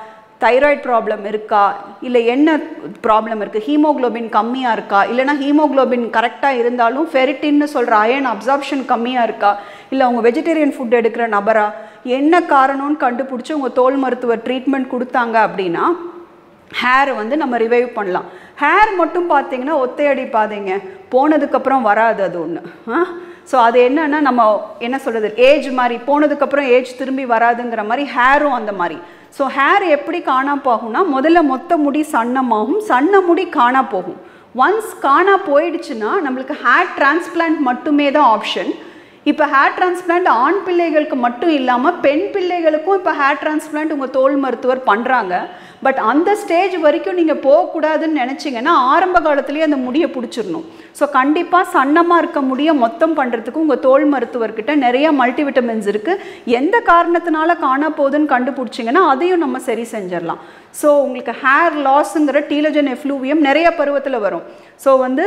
தைராய்டு ப்ராப்ளம் இருக்கா இல்லை என்ன ப்ராப்ளம் இருக்குது ஹீமோகுளோபின் கம்மியாக இருக்கா இல்லைனா ஹீமோகுளோபின் கரெக்டாக இருந்தாலும் ஃபெரிட்டின்னு சொல்கிற அயன் அப்சார்ப்ஷன் கம்மியாக இருக்கா இல்லை அவங்க வெஜிடேரியன் ஃபுட் எடுக்கிற நபரா என்ன காரணம்னு கண்டுபிடிச்சி உங்கள் தோல் மருத்துவர் ட்ரீட்மெண்ட் கொடுத்தாங்க அப்படின்னா ஹேர் வந்து நம்ம ரிவைவ் பண்ணலாம் ஹேர் மட்டும் பார்த்தீங்கன்னா ஒத்தையடி பாதைங்க போனதுக்கப்புறம் வராது அது ஒன்று ஸோ அது என்னன்னா நம்ம என்ன சொல்கிறது ஏஜ் மாதிரி போனதுக்கப்புறம் ஏஜ் திரும்பி வராதுங்கிற மாதிரி ஹேரும் அந்த மாதிரி ஸோ ஹேர் எப்படி காணா போகும்னா முதல்ல மொத்த முடி சன்னமாகும் சன்ன முடி காணா போகும் ஒன்ஸ் காணா போயிடுச்சுன்னா நம்மளுக்கு ஹேர் டிரான்ஸ்பிளான்ட் மட்டுமே தான் ஆப்ஷன் இப்போ ஹேர் டிரான்ஸ்பிளான்ட் ஆண் பிள்ளைகளுக்கு மட்டும் இல்லாமல் பெண் பிள்ளைகளுக்கும் இப்போ ஹேர் டிரான்ஸ்பிளான்ட் உங்கள் தோல் மருத்துவர் பண்ணுறாங்க பட் அந்த ஸ்டேஜ் வரைக்கும் நீங்கள் போகக்கூடாதுன்னு நினச்சிங்கன்னா ஆரம்ப காலத்துலேயே அந்த முடியை பிடிச்சிடணும் ஸோ கண்டிப்பாக சன்னமாக இருக்க முடியை மொத்தம் பண்ணுறதுக்கு உங்கள் தோல் மருத்துவர்கிட்ட நிறைய மல்டிவிட்டமின்ஸ் இருக்குது எந்த காரணத்தினால காண போகுதுன்னு கண்டுபிடிச்சிங்கன்னா அதையும் நம்ம சரி செஞ்சிடலாம் ஸோ உங்களுக்கு ஹேர் லாஸுங்கிற டீலஜன் எஃப்ளூவியம் நிறைய பருவத்தில் வரும் ஸோ வந்து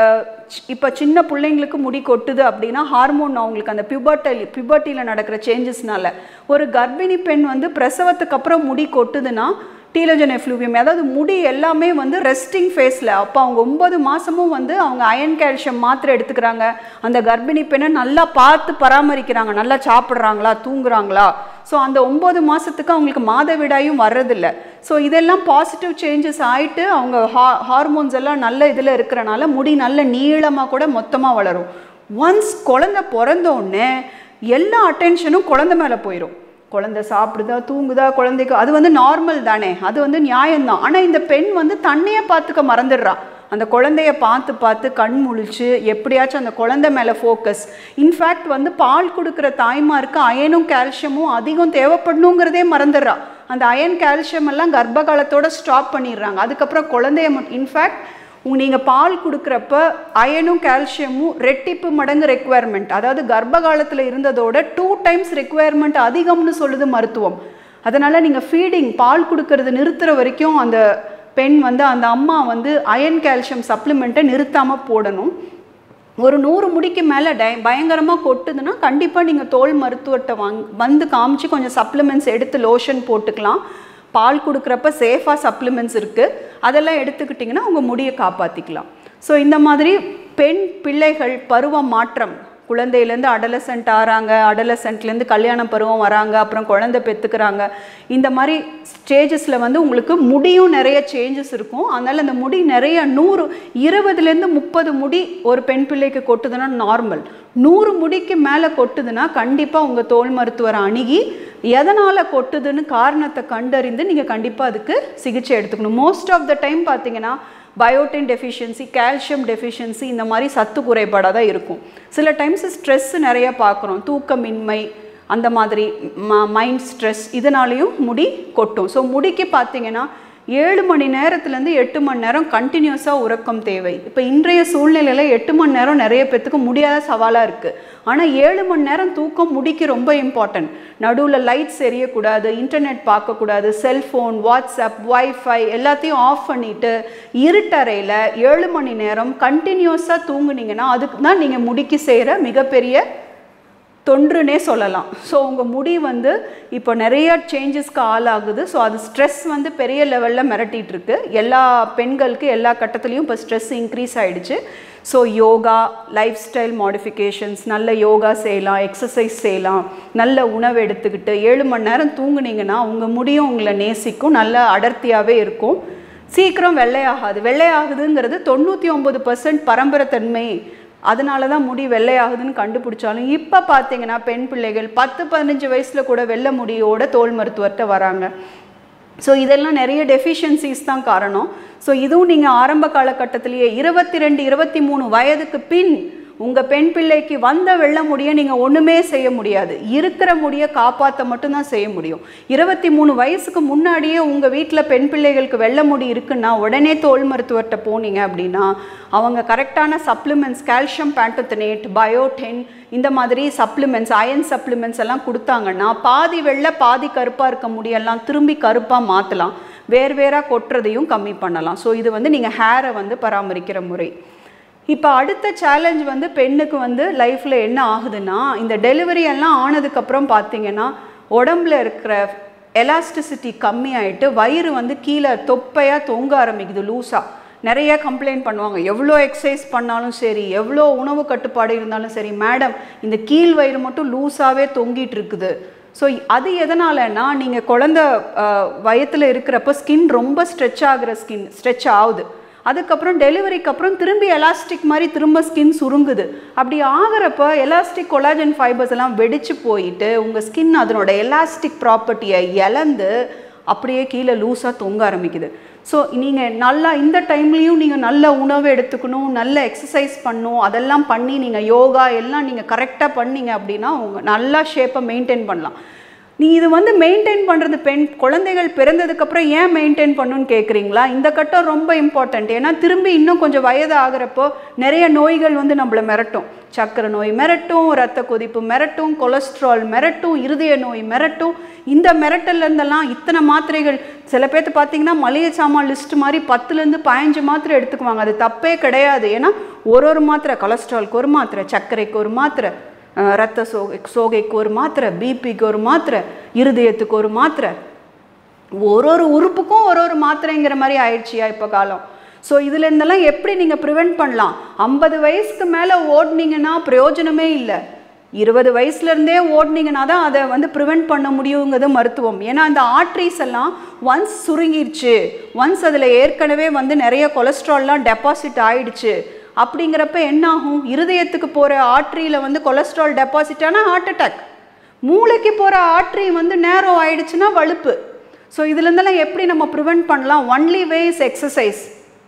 இப்போ சின்ன பிள்ளைங்களுக்கு முடி கொட்டுது அப்படின்னா ஹார்மோன் அவங்களுக்கு அந்த பியூபர்டல் பியூபர்ட்டியில் நடக்கிற சேஞ்சஸ்னால ஒரு கர்ப்பிணி பெண் வந்து பிரசவத்துக்கு அப்புறம் முடி கொட்டுதுன்னா டீலஜன் எஃப்ளூவியம் அதாவது முடி எல்லாமே வந்து ரெஸ்டிங் ஃபேஸில் அப்போ அவங்க ஒன்பது மாதமும் வந்து அவங்க அயன் கால்சியம் மாத்திரை எடுத்துக்கிறாங்க அந்த கர்ப்பிணி பெண்ணை நல்லா பார்த்து பராமரிக்கிறாங்க நல்லா சாப்பிட்றாங்களா தூங்குறாங்களா ஸோ அந்த ஒம்பது மாதத்துக்கு அவங்களுக்கு மாதவிடாயும் வர்றதில்ல ஸோ இதெல்லாம் பாசிட்டிவ் சேஞ்சஸ் ஆகிட்டு அவங்க ஹா ஹார்மோன்ஸ் எல்லாம் நல்ல இதில் இருக்கிறனால முடி நல்ல நீளமாக கூட மொத்தமாக வளரும் ஒன்ஸ் குழந்த பிறந்தோடனே எல்லா அட்டென்ஷனும் குழந்த மேலே போயிடும் குழந்தை சாப்பிடுதா தூங்குதா குழந்தைக்கு அது வந்து நார்மல் தானே அது வந்து நியாயம்தான் ஆனால் இந்த பெண் வந்து தன்னையே பார்த்துக்க மறந்துடுறா அந்த குழந்தைய பார்த்து பார்த்து கண் முழிச்சு எப்படியாச்சும் அந்த குழந்தை மேலே ஃபோக்கஸ் இன்ஃபேக்ட் வந்து பால் கொடுக்குற தாய்மாருக்கு அயனும் கால்சியமும் அதிகம் தேவைப்படணுங்கிறதே மறந்துடுறா அந்த அயன் கால்சியம் எல்லாம் கர்ப்ப காலத்தோட ஸ்டாப் பண்ணிடுறாங்க அதுக்கப்புறம் குழந்தைய இன்ஃபேக்ட் நீங்கள் பால் கொடுக்குறப்ப அயனும் கால்சியமும் ரெட்டிப்பு மடங்கு ரெக்குவயர்மெண்ட் அதாவது கர்ப்ப காலத்தில் இருந்ததோட டூ டைம்ஸ் ரெக்குவயர்மெண்ட் அதிகம்னு சொல்லுது மருத்துவம் அதனால் நீங்கள் ஃபீடிங் பால் கொடுக்கறது நிறுத்துகிற வரைக்கும் அந்த பெண் வந்து அந்த அம்மா வந்து அயன் கால்சியம் சப்ளிமெண்ட்டை நிறுத்தாமல் போடணும் ஒரு நூறு முடிக்கு மேலே டை பயங்கரமாக கொட்டுதுன்னா கண்டிப்பாக நீங்கள் தோல் மருத்துவர்கிட்ட வாங் வந்து காமிச்சு கொஞ்சம் சப்ளிமெண்ட்ஸ் எடுத்து லோஷன் போட்டுக்கலாம் பால் கொடுக்குறப்ப சேஃபாக சப்ளிமெண்ட்ஸ் இருக்குது அதெல்லாம் எடுத்துக்கிட்டிங்கன்னா உங்கள் முடியை காப்பாற்றிக்கலாம் ஸோ இந்த மாதிரி பெண் பிள்ளைகள் பருவ மாற்றம் குழந்தையிலேருந்து அடலசென்ட் ஆகிறாங்க அடலசென்ட்லேருந்து கல்யாண பருவம் வராங்க அப்புறம் குழந்தை பெற்றுக்கிறாங்க இந்த மாதிரி ஸ்டேஜஸில் வந்து உங்களுக்கு முடியும் நிறைய சேஞ்சஸ் இருக்கும் அதனால் அந்த முடி நிறைய நூறு இருபதுலேருந்து முப்பது முடி ஒரு பெண் பிள்ளைக்கு கொட்டுதுன்னா நார்மல் நூறு முடிக்கு மேலே கொட்டுதுன்னா கண்டிப்பாக உங்கள் தோல் மருத்துவரை அணுகி எதனால் கொட்டுதுன்னு காரணத்தை கண்டறிந்து நீங்கள் கண்டிப்பாக அதுக்கு சிகிச்சை எடுத்துக்கணும் மோஸ்ட் ஆஃப் த டைம் பார்த்தீங்கன்னா பயோட்டின் டெஃபிஷியன்சி கால்சியம் டெஃபிஷியன்சி இந்த மாதிரி சத்து குறைபாடாக தான் இருக்கும் சில டைம்ஸ் ஸ்ட்ரெஸ் நிறைய பார்க்குறோம் தூக்கமின்மை அந்த மாதிரி ம மைண்ட் ஸ்ட்ரெஸ் இதனாலையும் முடி கொட்டும் ஸோ முடிக்கு பார்த்தீங்கன்னா ஏழு மணி நேரத்துலேருந்து எட்டு மணி நேரம் கண்டினியூஸாக உறக்கம் தேவை இப்போ இன்றைய சூழ்நிலையில் எட்டு மணி நேரம் நிறைய பேத்துக்கு முடியாத சவாலாக இருக்குது ஆனால் ஏழு மணி நேரம் தூக்கம் முடிக்கு ரொம்ப இம்பார்ட்டன்ட் நடுவில் லைட்ஸ் எரியக்கூடாது இன்டர்நெட் பார்க்கக்கூடாது செல்ஃபோன் வாட்ஸ்அப் வைஃபை எல்லாத்தையும் ஆஃப் பண்ணிவிட்டு இருட்டறையில் ஏழு மணி நேரம் கண்டினியூஸாக தூங்குனீங்கன்னா அதுக்கு தான் நீங்கள் முடிக்கு செய்கிற மிகப்பெரிய தொன்றுனே சொல்லலாம் ஸோ உங்கள் முடி வந்து இப்போ நிறைய சேஞ்சஸ்க்கு ஆளாகுது ஸோ அது ஸ்ட்ரெஸ் வந்து பெரிய லெவலில் மிரட்டிகிட்டு இருக்கு எல்லா பெண்களுக்கு எல்லா கட்டத்துலேயும் இப்போ ஸ்ட்ரெஸ் இன்க்ரீஸ் ஆகிடுச்சு so yoga lifestyle modifications நல்ல யோகா செய்யலாம் எக்ஸசைஸ் செய்யலாம் நல்ல உணவு எடுத்துக்கிட்டு ஏழு மணி நேரம் தூங்குனீங்கன்னா உங்கள் முடியும் உங்களை நேசிக்கும் நல்ல அடர்த்தியாகவே இருக்கும் சீக்கிரம் வெள்ளையாகாது வெள்ளையாகுதுங்கிறது தொண்ணூற்றி ஒம்பது பர்சன்ட் பரம்பரைத்தன்மை அதனால தான் முடி வெள்ளையாகுதுன்னு கண்டுபிடிச்சாலும் இப்போ பார்த்தீங்கன்னா பெண் பிள்ளைகள் பத்து பதினஞ்சு வயசில் கூட வெள்ளை முடியோட தோல் மருத்துவர்கிட்ட வராங்க ஸோ இதெல்லாம் நிறைய டெஃபிஷியன்சிஸ் தான் காரணம் ஸோ இதுவும் நீங்கள் ஆரம்ப காலகட்டத்திலேயே இருபத்தி ரெண்டு இருபத்தி மூணு வயதுக்கு பின் உங்கள் பெண் பிள்ளைக்கு வந்த வெள்ள முடியை நீங்கள் ஒன்றுமே செய்ய முடியாது இருக்கிற முடியை காப்பாற்ற மட்டும்தான் செய்ய முடியும் இருபத்தி மூணு வயசுக்கு முன்னாடியே உங்கள் வீட்டில் பெண் பிள்ளைகளுக்கு வெள்ள முடி இருக்குன்னா உடனே தோல் மருத்துவர்கிட்ட போனீங்க அப்படின்னா அவங்க கரெக்டான சப்ளிமெண்ட்ஸ் கால்சியம் பேண்டோத்தனேட் பயோடென் இந்த மாதிரி சப்ளிமெண்ட்ஸ் அயன் சப்ளிமெண்ட்ஸ் எல்லாம் கொடுத்தாங்கன்னா பாதி வெள்ளை பாதி கருப்பாக இருக்க முடியெல்லாம் திரும்பி கருப்பாக மாற்றலாம் வேறு வேறாக கொட்டுறதையும் கம்மி பண்ணலாம் ஸோ இது வந்து நீங்கள் ஹேரை வந்து பராமரிக்கிற முறை இப்போ அடுத்த சேலஞ்ச் வந்து பெண்ணுக்கு வந்து லைஃப்பில் என்ன ஆகுதுன்னா இந்த டெலிவரி எல்லாம் ஆனதுக்கப்புறம் பார்த்தீங்கன்னா உடம்புல இருக்கிற எலாஸ்டிசிட்டி கம்மியாயிட்டு வயிறு வந்து கீழே தொப்பையாக தொங்க ஆரம்பிக்குது லூஸாக நிறைய கம்ப்ளைண்ட் பண்ணுவாங்க எவ்வளோ எக்ஸசைஸ் பண்ணாலும் சரி எவ்வளோ உணவு கட்டுப்பாடு இருந்தாலும் சரி மேடம் இந்த கீழ் வயிறு மட்டும் லூஸாகவே தொங்கிட்டு இருக்குது ஸோ அது எதனாலன்னா நீங்கள் குழந்த வயத்தில் இருக்கிறப்ப ஸ்கின் ரொம்ப ஸ்ட்ரெச் ஆகுற ஸ்கின் ஸ்ட்ரெச் ஆகுது அதுக்கப்புறம் டெலிவரிக்கு அப்புறம் திரும்பி எலாஸ்டிக் மாதிரி திரும்ப ஸ்கின் சுருங்குது அப்படி ஆகிறப்ப எலாஸ்டிக் கொலாஜன் ஃபைபர்ஸ் எல்லாம் வெடிச்சு போயிட்டு உங்கள் ஸ்கின் அதனோட எலாஸ்டிக் ப்ராப்பர்ட்டியை இழந்து அப்படியே கீழே லூஸாக தொங்க ஆரம்பிக்குது ஸோ நீங்கள் நல்லா இந்த டைம்லேயும் நீங்கள் நல்ல உணவு எடுத்துக்கணும் நல்ல எக்ஸசைஸ் பண்ணணும் அதெல்லாம் பண்ணி நீங்கள் யோகா எல்லாம் நீங்கள் கரெக்டாக பண்ணீங்க அப்படின்னா உங்கள் நல்லா ஷேப்பை மெயின்டைன் பண்ணலாம் நீ இது வந்து மெயின்டைன் பண்ணுறது பெண் குழந்தைகள் பிறந்ததுக்கப்புறம் ஏன் மெயின்டைன் பண்ணுன்னு கேட்குறீங்களா இந்த கட்டம் ரொம்ப இம்பார்ட்டண்ட் ஏன்னா திரும்பி இன்னும் கொஞ்சம் வயது ஆகிறப்போ நிறைய நோய்கள் வந்து நம்மளை மிரட்டும் சக்கரை நோய் மிரட்டும் ரத்த கொதிப்பு மிரட்டும் கொலஸ்ட்ரால் மிரட்டும் இருதய நோய் மிரட்டும் இந்த மிரட்டல்லேருந்தெல்லாம் இத்தனை மாத்திரைகள் சில பேர்த்து பார்த்தீங்கன்னா மளிகை சாமான் லிஸ்ட் மாதிரி பத்துலேருந்து பதினஞ்சு மாத்திரை எடுத்துக்குவாங்க அது தப்பே கிடையாது ஏன்னா ஒரு ஒரு மாத்திரை கொலஸ்ட்ரால்க்கு ஒரு மாத்திரை சர்க்கரைக்கு ஒரு மாத்திரை அஹ் ரத்த சோகை சோகைக்கு ஒரு மாத்திரை பிபிக்கு ஒரு மாத்திரை இருதயத்துக்கு ஒரு மாத்திரை ஒரு ஒரு உறுப்புக்கும் ஒரு ஒரு மாத்திரைங்கிற மாதிரி ஆயிடுச்சியா இப்போ காலம் ஸோ இதுல இருந்தெல்லாம் எப்படி நீங்கள் ப்ரிவெண்ட் பண்ணலாம் ஐம்பது வயசுக்கு மேலே ஓடுனீங்கன்னா பிரயோஜனமே இல்லை இருபது வயசுலேருந்தே ஓடுனீங்கன்னா தான் அதை வந்து ப்ரிவெண்ட் பண்ண முடியுங்கிறது மருத்துவம் ஏன்னா அந்த ஆர்ட்ரிஸ் எல்லாம் ஒன்ஸ் சுருங்கிருச்சு ஒன்ஸ் அதில் ஏற்கனவே வந்து நிறைய கொலஸ்ட்ரால்லாம் டெபாசிட் ஆயிடுச்சு அப்படிங்கிறப்ப என்ன ஆகும் இருதயத்துக்கு போகிற ஆர்ட்ரியில் வந்து கொலஸ்ட்ரால் டெபாசிட் ஆனால் ஹார்ட் அட்டாக் மூளைக்கு போகிற ஆர்ட்ரி வந்து நேரோ ஆயிடுச்சுன்னா வலுப்பு ஸோ இதுலேருந்தெல்லாம் எப்படி நம்ம ப்ரிவெண்ட் பண்ணலாம் only ways exercise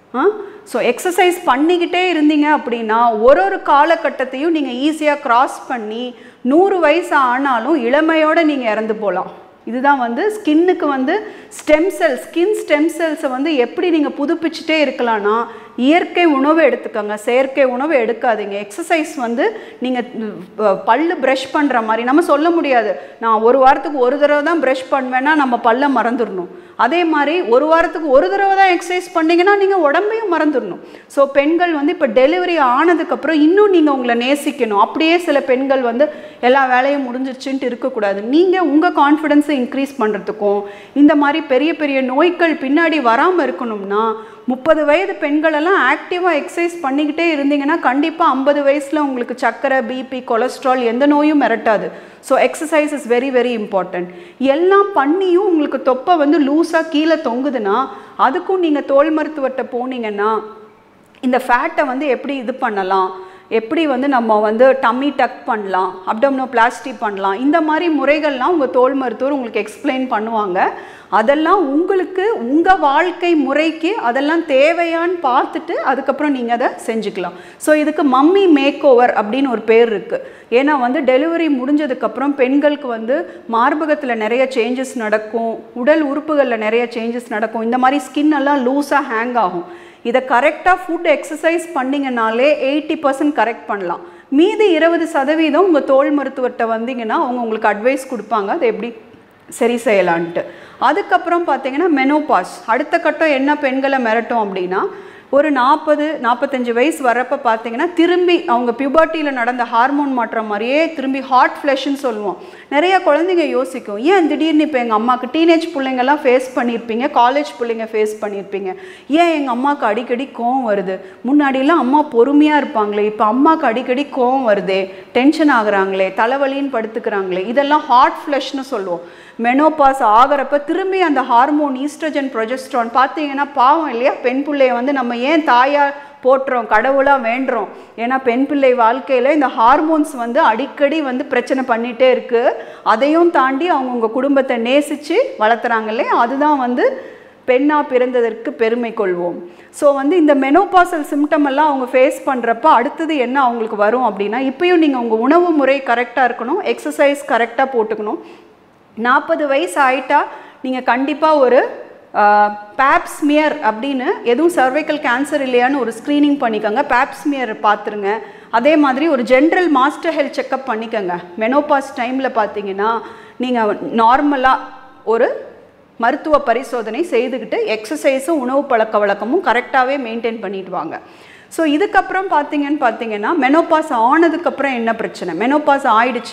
so exercise பண்ணிக்கிட்டே இருந்தீங்க அப்படின்னா ஒரு ஒரு காலகட்டத்தையும் நீங்கள் ஈஸியாக கிராஸ் பண்ணி நூறு வயசு ஆனாலும் இளமையோடு நீங்கள் இறந்து போகலாம் இதுதான் வந்து ஸ்கின்னுக்கு வந்து ஸ்டெம் செல் ஸ்கின் ஸ்டெம் செல்ஸை வந்து எப்படி நீங்கள் புதுப்பிச்சுட்டே இருக்கலாம்னா இயற்கை உணவு எடுத்துக்கோங்க செயற்கை உணவு எடுக்காதீங்க எக்ஸசைஸ் வந்து நீங்கள் பல்லு ப்ரஷ் பண்ணுற மாதிரி நம்ம சொல்ல முடியாது நான் ஒரு வாரத்துக்கு ஒரு தடவை தான் ப்ரஷ் பண்ணுவேன்னா நம்ம பல்ல மறந்துடணும் அதே மாதிரி ஒரு வாரத்துக்கு ஒரு தடவை தான் எக்ஸசைஸ் பண்ணீங்கன்னா நீங்கள் உடம்பையும் மறந்துடணும் ஸோ பெண்கள் வந்து இப்போ டெலிவரி ஆனதுக்கப்புறம் இன்னும் நீங்கள் உங்களை நேசிக்கணும் அப்படியே சில பெண்கள் வந்து எல்லா வேலையும் முடிஞ்சிருச்சுன்ட்டு இருக்கக்கூடாது நீங்கள் உங்கள் கான்ஃபிடென்ஸை இன்க்ரீஸ் பண்ணுறதுக்கும் இந்த மாதிரி பெரிய பெரிய நோய்கள் பின்னாடி வராமல் இருக்கணும்னா முப்பது வயது பெண்களெல்லாம் ஆக்டிவாக எக்ஸசைஸ் பண்ணிக்கிட்டே இருந்தீங்கன்னா கண்டிப்பாக ஐம்பது வயசில் உங்களுக்கு சக்கரை பிபி கொலஸ்ட்ரால் எந்த நோயும் மிரட்டாது so exercise is very very important எல்லாம் பண்ணியும் உங்களுக்கு தொப்பை வந்து லூஸாக கீழே தொங்குதுன்னா அதுக்கும் நீங்கள் தோல் மருத்துவர்கிட்ட போனீங்கன்னா இந்த ஃபேட்டை வந்து எப்படி இது பண்ணலாம் எப்படி வந்து நம்ம வந்து டம்மி டக் பண்ணலாம் அப்டம்னோ பிளாஸ்டி பண்ணலாம் இந்த மாதிரி முறைகள்லாம் உங்கள் தோல் மருத்துவர் உங்களுக்கு எக்ஸ்பிளைன் பண்ணுவாங்க அதெல்லாம் உங்களுக்கு உங்கள் வாழ்க்கை முறைக்கு அதெல்லாம் தேவையான்னு பார்த்துட்டு அதுக்கப்புறம் நீங்கள் அதை செஞ்சுக்கலாம் ஸோ இதுக்கு மம்மி மேக் ஓவர் அப்படின்னு ஒரு பேர் இருக்குது ஏன்னா வந்து டெலிவரி முடிஞ்சதுக்கப்புறம் பெண்களுக்கு வந்து மார்பகத்தில் நிறைய சேஞ்சஸ் நடக்கும் உடல் உறுப்புகளில் நிறைய சேஞ்சஸ் நடக்கும் இந்த மாதிரி ஸ்கின் எல்லாம் லூஸாக ஹேங் ஆகும் இதை கரெக்டாக ஃபுட் எக்ஸசைஸ் பண்ணிங்கனாலே எயிட்டி பர்சன்ட் கரெக்ட் பண்ணலாம் மீதி இருபது சதவீதம் உங்கள் தோல் மருத்துவர்கிட்ட வந்தீங்கன்னா அவங்க உங்களுக்கு அட்வைஸ் கொடுப்பாங்க அதை எப்படி சரி செய்யலான்ட்டு அதுக்கப்புறம் பார்த்தீங்கன்னா மெனோபாஸ் அடுத்த கட்டம் என்ன பெண்களை மிரட்டும் அப்படின்னா ஒரு நாற்பது நாற்பத்தஞ்சு வயசு வரப்போ பார்த்தீங்கன்னா திரும்பி அவங்க பியூபர்ட்டியில் நடந்த ஹார்மோன் மாற்றம் மாதிரியே திரும்பி ஹாட் ஃப்ளஷ்ன்னு சொல்லுவோம் நிறைய குழந்தைங்க யோசிக்கும் ஏன் திடீர்னு இப்போ எங்கள் அம்மாவுக்கு டீனேஜ் பிள்ளைங்கெல்லாம் ஃபேஸ் பண்ணியிருப்பீங்க காலேஜ் பிள்ளைங்க ஃபேஸ் பண்ணியிருப்பீங்க ஏன் எங்கள் அம்மாவுக்கு அடிக்கடி கோவம் வருது முன்னாடியெல்லாம் அம்மா பொறுமையாக இருப்பாங்களே இப்போ அம்மாவுக்கு அடிக்கடி கோவம் வருதே டென்ஷன் ஆகுறாங்களே தலைவலின்னு படுத்துக்கிறாங்களே இதெல்லாம் ஹாட் ஃப்ளஷ்னு சொல்லுவோம் மெனோபாஸ் ஆகிறப்ப திரும்பி அந்த ஹார்மோன் ஈஸ்ட்ரஜன் ப்ரொஜெஸ்ட்ரான் பார்த்தீங்கன்னா பாவம் இல்லையா பெண் பிள்ளைய வந்து நம்ம ஏன் தாயா போட்டுறோம் கடவுளாக வேண்டுறோம் ஏன்னா பெண் பிள்ளை வாழ்க்கையில் இந்த ஹார்மோன்ஸ் வந்து அடிக்கடி வந்து பிரச்சனை பண்ணிகிட்டே இருக்குது அதையும் தாண்டி அவங்க உங்கள் குடும்பத்தை நேசித்து வளர்த்துறாங்களே அதுதான் வந்து பெண்ணாக பிறந்ததற்கு பெருமை கொள்வோம் ஸோ வந்து இந்த மெனோபாசல் சிம்டம் எல்லாம் அவங்க ஃபேஸ் பண்ணுறப்ப அடுத்தது என்ன அவங்களுக்கு வரும் அப்படின்னா இப்பயும் நீங்கள் உங்கள் உணவு முறை கரெக்டாக இருக்கணும் எக்ஸசைஸ் கரெக்டாக போட்டுக்கணும் நாற்பது வயசு ஆயிட்டா நீங்கள் கண்டிப்பாக ஒரு பேப்ஸ்மியர் அப்படின்னு எதுவும் சர்வைக்கல் கேன்சர் இல்லையான்னு ஒரு ஸ்க்ரீனிங் பண்ணிக்கோங்க பேப்ஸ்மியர் பார்த்துருங்க அதே மாதிரி ஒரு ஜென்ரல் மாஸ்டர் ஹெல்த் செக்கப் பண்ணிக்கோங்க மெனோபாஸ் டைமில் பார்த்தீங்கன்னா நீங்கள் நார்மலாக ஒரு மருத்துவ பரிசோதனை செய்துக்கிட்டு எக்ஸசைஸும் உணவு பழக்க வழக்கமும் கரெக்டாகவே மெயின்டைன் பண்ணிட்டு வாங்க ஸோ இதுக்கப்புறம் பார்த்தீங்கன்னு பார்த்தீங்கன்னா மெனோபாஸ் ஆனதுக்கப்புறம் என்ன பிரச்சனை மெனோபாஸ் ஆயிடுச்சு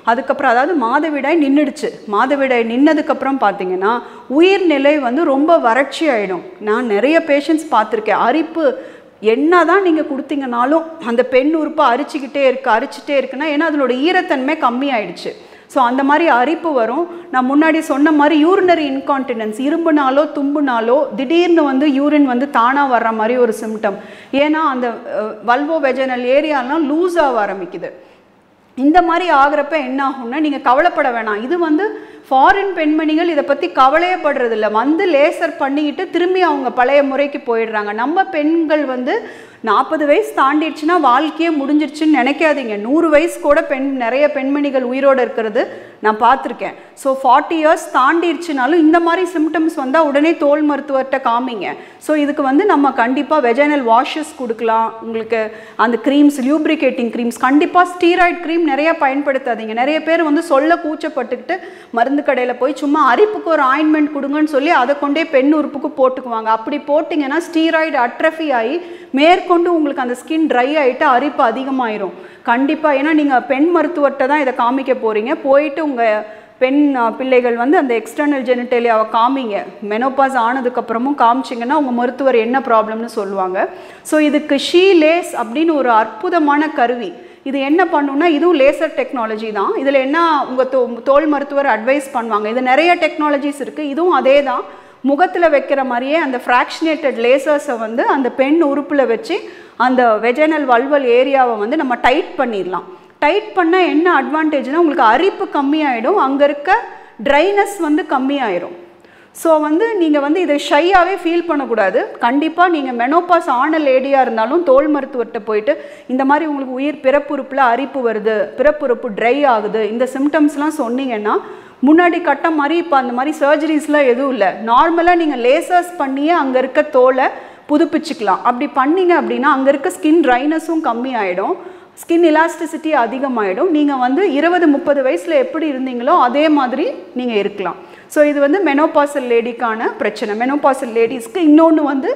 அதுக்கப்புறம் அதாவது மாதவிடாய் நின்றுடுச்சு மாதவிடாய் நின்னதுக்கப்புறம் பார்த்தீங்கன்னா உயிர்நிலை வந்து ரொம்ப வறட்சி ஆகிடும் நான் நிறைய பேஷண்ட்ஸ் பார்த்துருக்கேன் அரிப்பு என்ன தான் நீங்கள் கொடுத்தீங்கனாலும் அந்த பெண் உறுப்பு அரிச்சுக்கிட்டே இருக்கு அரிச்சிட்டே இருக்குன்னா ஏன்னா அதனோட ஈரத்தன்மை கம்மியாயிடுச்சு ஸோ அந்த மாதிரி அரிப்பு வரும் நான் முன்னாடி சொன்ன மாதிரி யூரினரி இன்கான்டினன்ஸ் இரும்புனாலோ தும்புனாலோ திடீர்னு வந்து யூரின் வந்து தானாக வர்ற மாதிரி ஒரு சிம்டம் ஏன்னா அந்த வல்வோ வெஜனல் ஏரியாலாம் லூஸ் ஆக ஆரம்பிக்குது இந்த மாதிரி ஆகிறப்ப என்ன ஆகும்னா நீங்கள் கவலைப்பட வேணாம் இது வந்து ஃபாரின் பெண்மணிகள் இதை பற்றி கவலையே படுறதில்ல வந்து லேசர் பண்ணிக்கிட்டு திரும்பி அவங்க பழைய முறைக்கு போயிடுறாங்க நம்ம பெண்கள் வந்து நாற்பது வயசு தாண்டிடுச்சுன்னா வாழ்க்கையே முடிஞ்சிருச்சுன்னு நினைக்காதீங்க நூறு வயசு கூட பெண் நிறைய பெண்மணிகள் உயிரோடு இருக்கிறது நான் பார்த்துருக்கேன் ஸோ ஃபார்ட்டி இயர்ஸ் தாண்டிடுச்சுனாலும் இந்த மாதிரி சிம்டம்ஸ் வந்தால் உடனே தோல் மருத்துவர்கிட்ட காமிங்க ஸோ இதுக்கு வந்து நம்ம கண்டிப்பாக வெஜைனல் வாஷஸ் கொடுக்கலாம் உங்களுக்கு அந்த க்ரீம்ஸ் லியூப்ரிகேட்டிங் க்ரீம்ஸ் கண்டிப்பாக ஸ்டீராய்டு க்ரீம் நிறைய பயன்படுத்தாதீங்க நிறைய பேர் வந்து சொல்ல கூச்சப்பட்டுக்கிட்டு மருந்து கடையில் போய் சும்மா அரிப்புக்கு ஒரு ஆயின்மெண்ட் கொடுங்கன்னு சொல்லி அதை கொண்டே பெண் உறுப்புக்கு போட்டுக்குவாங்க அப்படி போட்டிங்கன்னா ஸ்டீராய்டு அட்ரஃபி ஆகி மேற்கொண்டு உங்களுக்கு அந்த ஸ்கின் ட்ரை ஆகிட்டு அரிப்பு அதிகமாயிரும் கண்டிப்பாக ஏன்னா நீங்கள் பெண் மருத்துவர்கிட்ட தான் இதை காமிக்க போகிறீங்க போயிட்டு உங்கள் பெண் அஹ், பிள்ளைகள் வந்து அந்த எக்ஸ்டர்னல் ஜெனிட்டலியாவை காமிங்க மெனோபாஸ் ஆனதுக்கப்புறமும் காமிச்சிங்கன்னா உங்கள் மருத்துவர் என்ன ப்ராப்ளம்னு சொல்லுவாங்க ஸோ இதுக்கு ஷீ லேஸ் அப்படின்னு ஒரு அற்புதமான கருவி இது என்ன பண்ணுன்னா இதுவும் லேசர் டெக்னாலஜி தான் இதில் என்ன உங்கள் தோ தோல் மருத்துவர் அட்வைஸ் பண்ணுவாங்க இது நிறைய டெக்னாலஜிஸ் இருக்குது இதுவும் அதே தான் முகத்தில் வைக்கிற மாதிரியே அந்த ஃப்ராக்ஷனேட்டட் லேசர்ஸை வந்து அந்த பெண் உறுப்பில் வச்சு அந்த வெஜனல் வல்வல் ஏரியாவை வந்து நம்ம டைட் பண்ணிடலாம் டைட் பண்ணால் என்ன அட்வான்டேஜ்னால் உங்களுக்கு அரிப்பு கம்மியாயிடும் அங்கே இருக்க ட்ரைனஸ் வந்து கம்மியாயிரும் ஸோ வந்து நீங்கள் வந்து இதை ஷையாகவே ஃபீல் பண்ணக்கூடாது கண்டிப்பாக நீங்கள் மெனோபாஸ் ஆன லேடியாக இருந்தாலும் தோல் மருத்துவர்கிட்ட போயிட்டு இந்த மாதிரி உங்களுக்கு உயிர் பிறப்புறுப்பில் அரிப்பு வருது பிறப்புறுப்பு ட்ரை ஆகுது இந்த சிம்டம்ஸ்லாம் சொன்னீங்கன்னா முன்னாடி கட்ட மாதிரி இப்போ அந்த மாதிரி சர்ஜரிஸ்லாம் எதுவும் இல்லை நார்மலாக நீங்கள் லேசர்ஸ் பண்ணியே அங்கே இருக்க தோலை புதுப்பிச்சுக்கலாம் அப்படி பண்ணீங்க அப்படின்னா அங்கே இருக்க ஸ்கின் ட்ரைனஸும் கம்மி ஆகிடும் ஸ்கின் எலாஸ்டிசிட்டி அதிகமாகிடும் நீங்கள் வந்து இருபது முப்பது வயசில் எப்படி இருந்தீங்களோ அதே மாதிரி நீங்கள் இருக்கலாம் ஸோ இது வந்து மெனோபாசல் லேடிக்கான பிரச்சனை மெனோபாசல் லேடிஸ்க்கு இன்னொன்று வந்து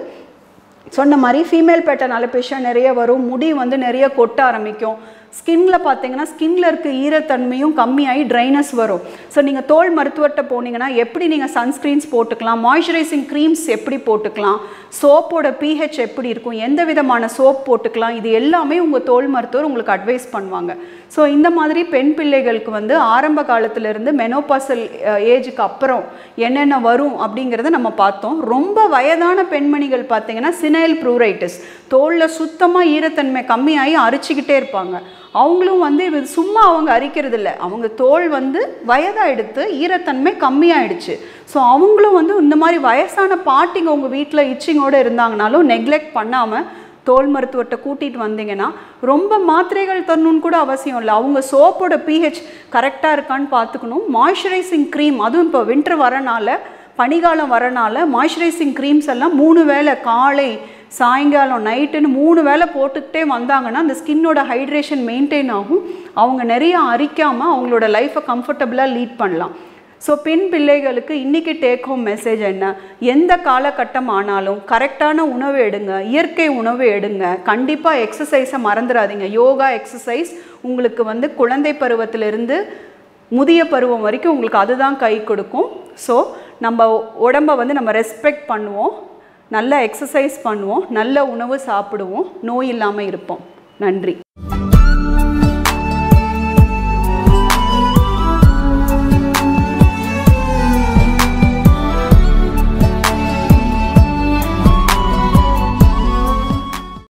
சொன்ன மாதிரி ஃபீமேல் பேட்டர்ன் அலபேஷியா நிறைய வரும் முடி வந்து நிறைய கொட்ட ஆரம்பிக்கும் ஸ்கின்ல பார்த்தீங்கன்னா ஸ்கின்ல இருக்க ஈரத்தன்மையும் கம்மியாகி ட்ரைனஸ் வரும் ஸோ நீங்கள் தோல் மருத்துவர்கிட்ட போனீங்கன்னா எப்படி நீங்கள் சன்ஸ்க்ரீன்ஸ் போட்டுக்கலாம் மாய்ஸ்சரைசிங் க்ரீம்ஸ் எப்படி போட்டுக்கலாம் சோப்போட பிஹெச் எப்படி இருக்கும் எந்த விதமான சோப் போட்டுக்கலாம் இது எல்லாமே உங்கள் தோல் மருத்துவர் உங்களுக்கு அட்வைஸ் பண்ணுவாங்க ஸோ இந்த மாதிரி பெண் பிள்ளைகளுக்கு வந்து ஆரம்ப காலத்திலிருந்து மெனோபாசல் ஏஜுக்கு அப்புறம் என்னென்ன வரும் அப்படிங்கிறத நம்ம பார்த்தோம் ரொம்ப வயதான பெண்மணிகள் பார்த்தீங்கன்னா சினைல் ப்ரூரைட்டிஸ் தோலில் சுத்தமாக ஈரத்தன்மை கம்மியாகி அரிச்சுக்கிட்டே இருப்பாங்க அவங்களும் வந்து இது சும்மா அவங்க அரிக்கிறது இல்லை அவங்க தோல் வந்து வயதாயிடுத்து ஈரத்தன்மை கம்மியாயிடுச்சு ஸோ அவங்களும் வந்து இந்த மாதிரி வயசான பாட்டிங்க உங்கள் வீட்டில் இச்சிங்கோடு இருந்தாங்கனாலும் நெக்லெக்ட் பண்ணாமல் தோல் மருத்துவர்கிட்ட கூட்டிகிட்டு வந்தீங்கன்னா ரொம்ப மாத்திரைகள் தரணும்னு கூட அவசியம் இல்லை அவங்க சோப்போட பிஹெச் கரெக்டாக இருக்கான்னு பார்த்துக்கணும் மாய்ஸ்சரைசிங் க்ரீம் அதுவும் இப்போ வின்டர் வரனால பனிகாலம் வரனால மாய்ஸ்சரைசிங் க்ரீம்ஸ் எல்லாம் மூணு வேளை காலை சாயங்காலம் நைட்டுன்னு மூணு வேளை போட்டுக்கிட்டே வந்தாங்கன்னா அந்த ஸ்கின்னோட ஹைட்ரேஷன் மெயின்டைன் ஆகும் அவங்க நிறைய அரிக்காமல் அவங்களோட லைஃப்பை கம்ஃபர்டபுளாக லீட் பண்ணலாம் ஸோ பெண் பிள்ளைகளுக்கு இன்றைக்கி டேக் ஹோம் மெசேஜ் என்ன எந்த காலகட்டம் ஆனாலும் கரெக்டான உணவு எடுங்க இயற்கை உணவு எடுங்க கண்டிப்பாக எக்ஸசைஸை மறந்துடாதீங்க யோகா எக்ஸசைஸ் உங்களுக்கு வந்து குழந்தை பருவத்திலிருந்து முதிய பருவம் வரைக்கும் உங்களுக்கு அதுதான் கை கொடுக்கும் ஸோ நம்ம உடம்பை வந்து நம்ம ரெஸ்பெக்ட் பண்ணுவோம் நல்ல எக்ஸசைஸ் பண்ணுவோம் நல்ல உணவு சாப்பிடுவோம் நோய் இல்லாமல் இருப்போம் நன்றி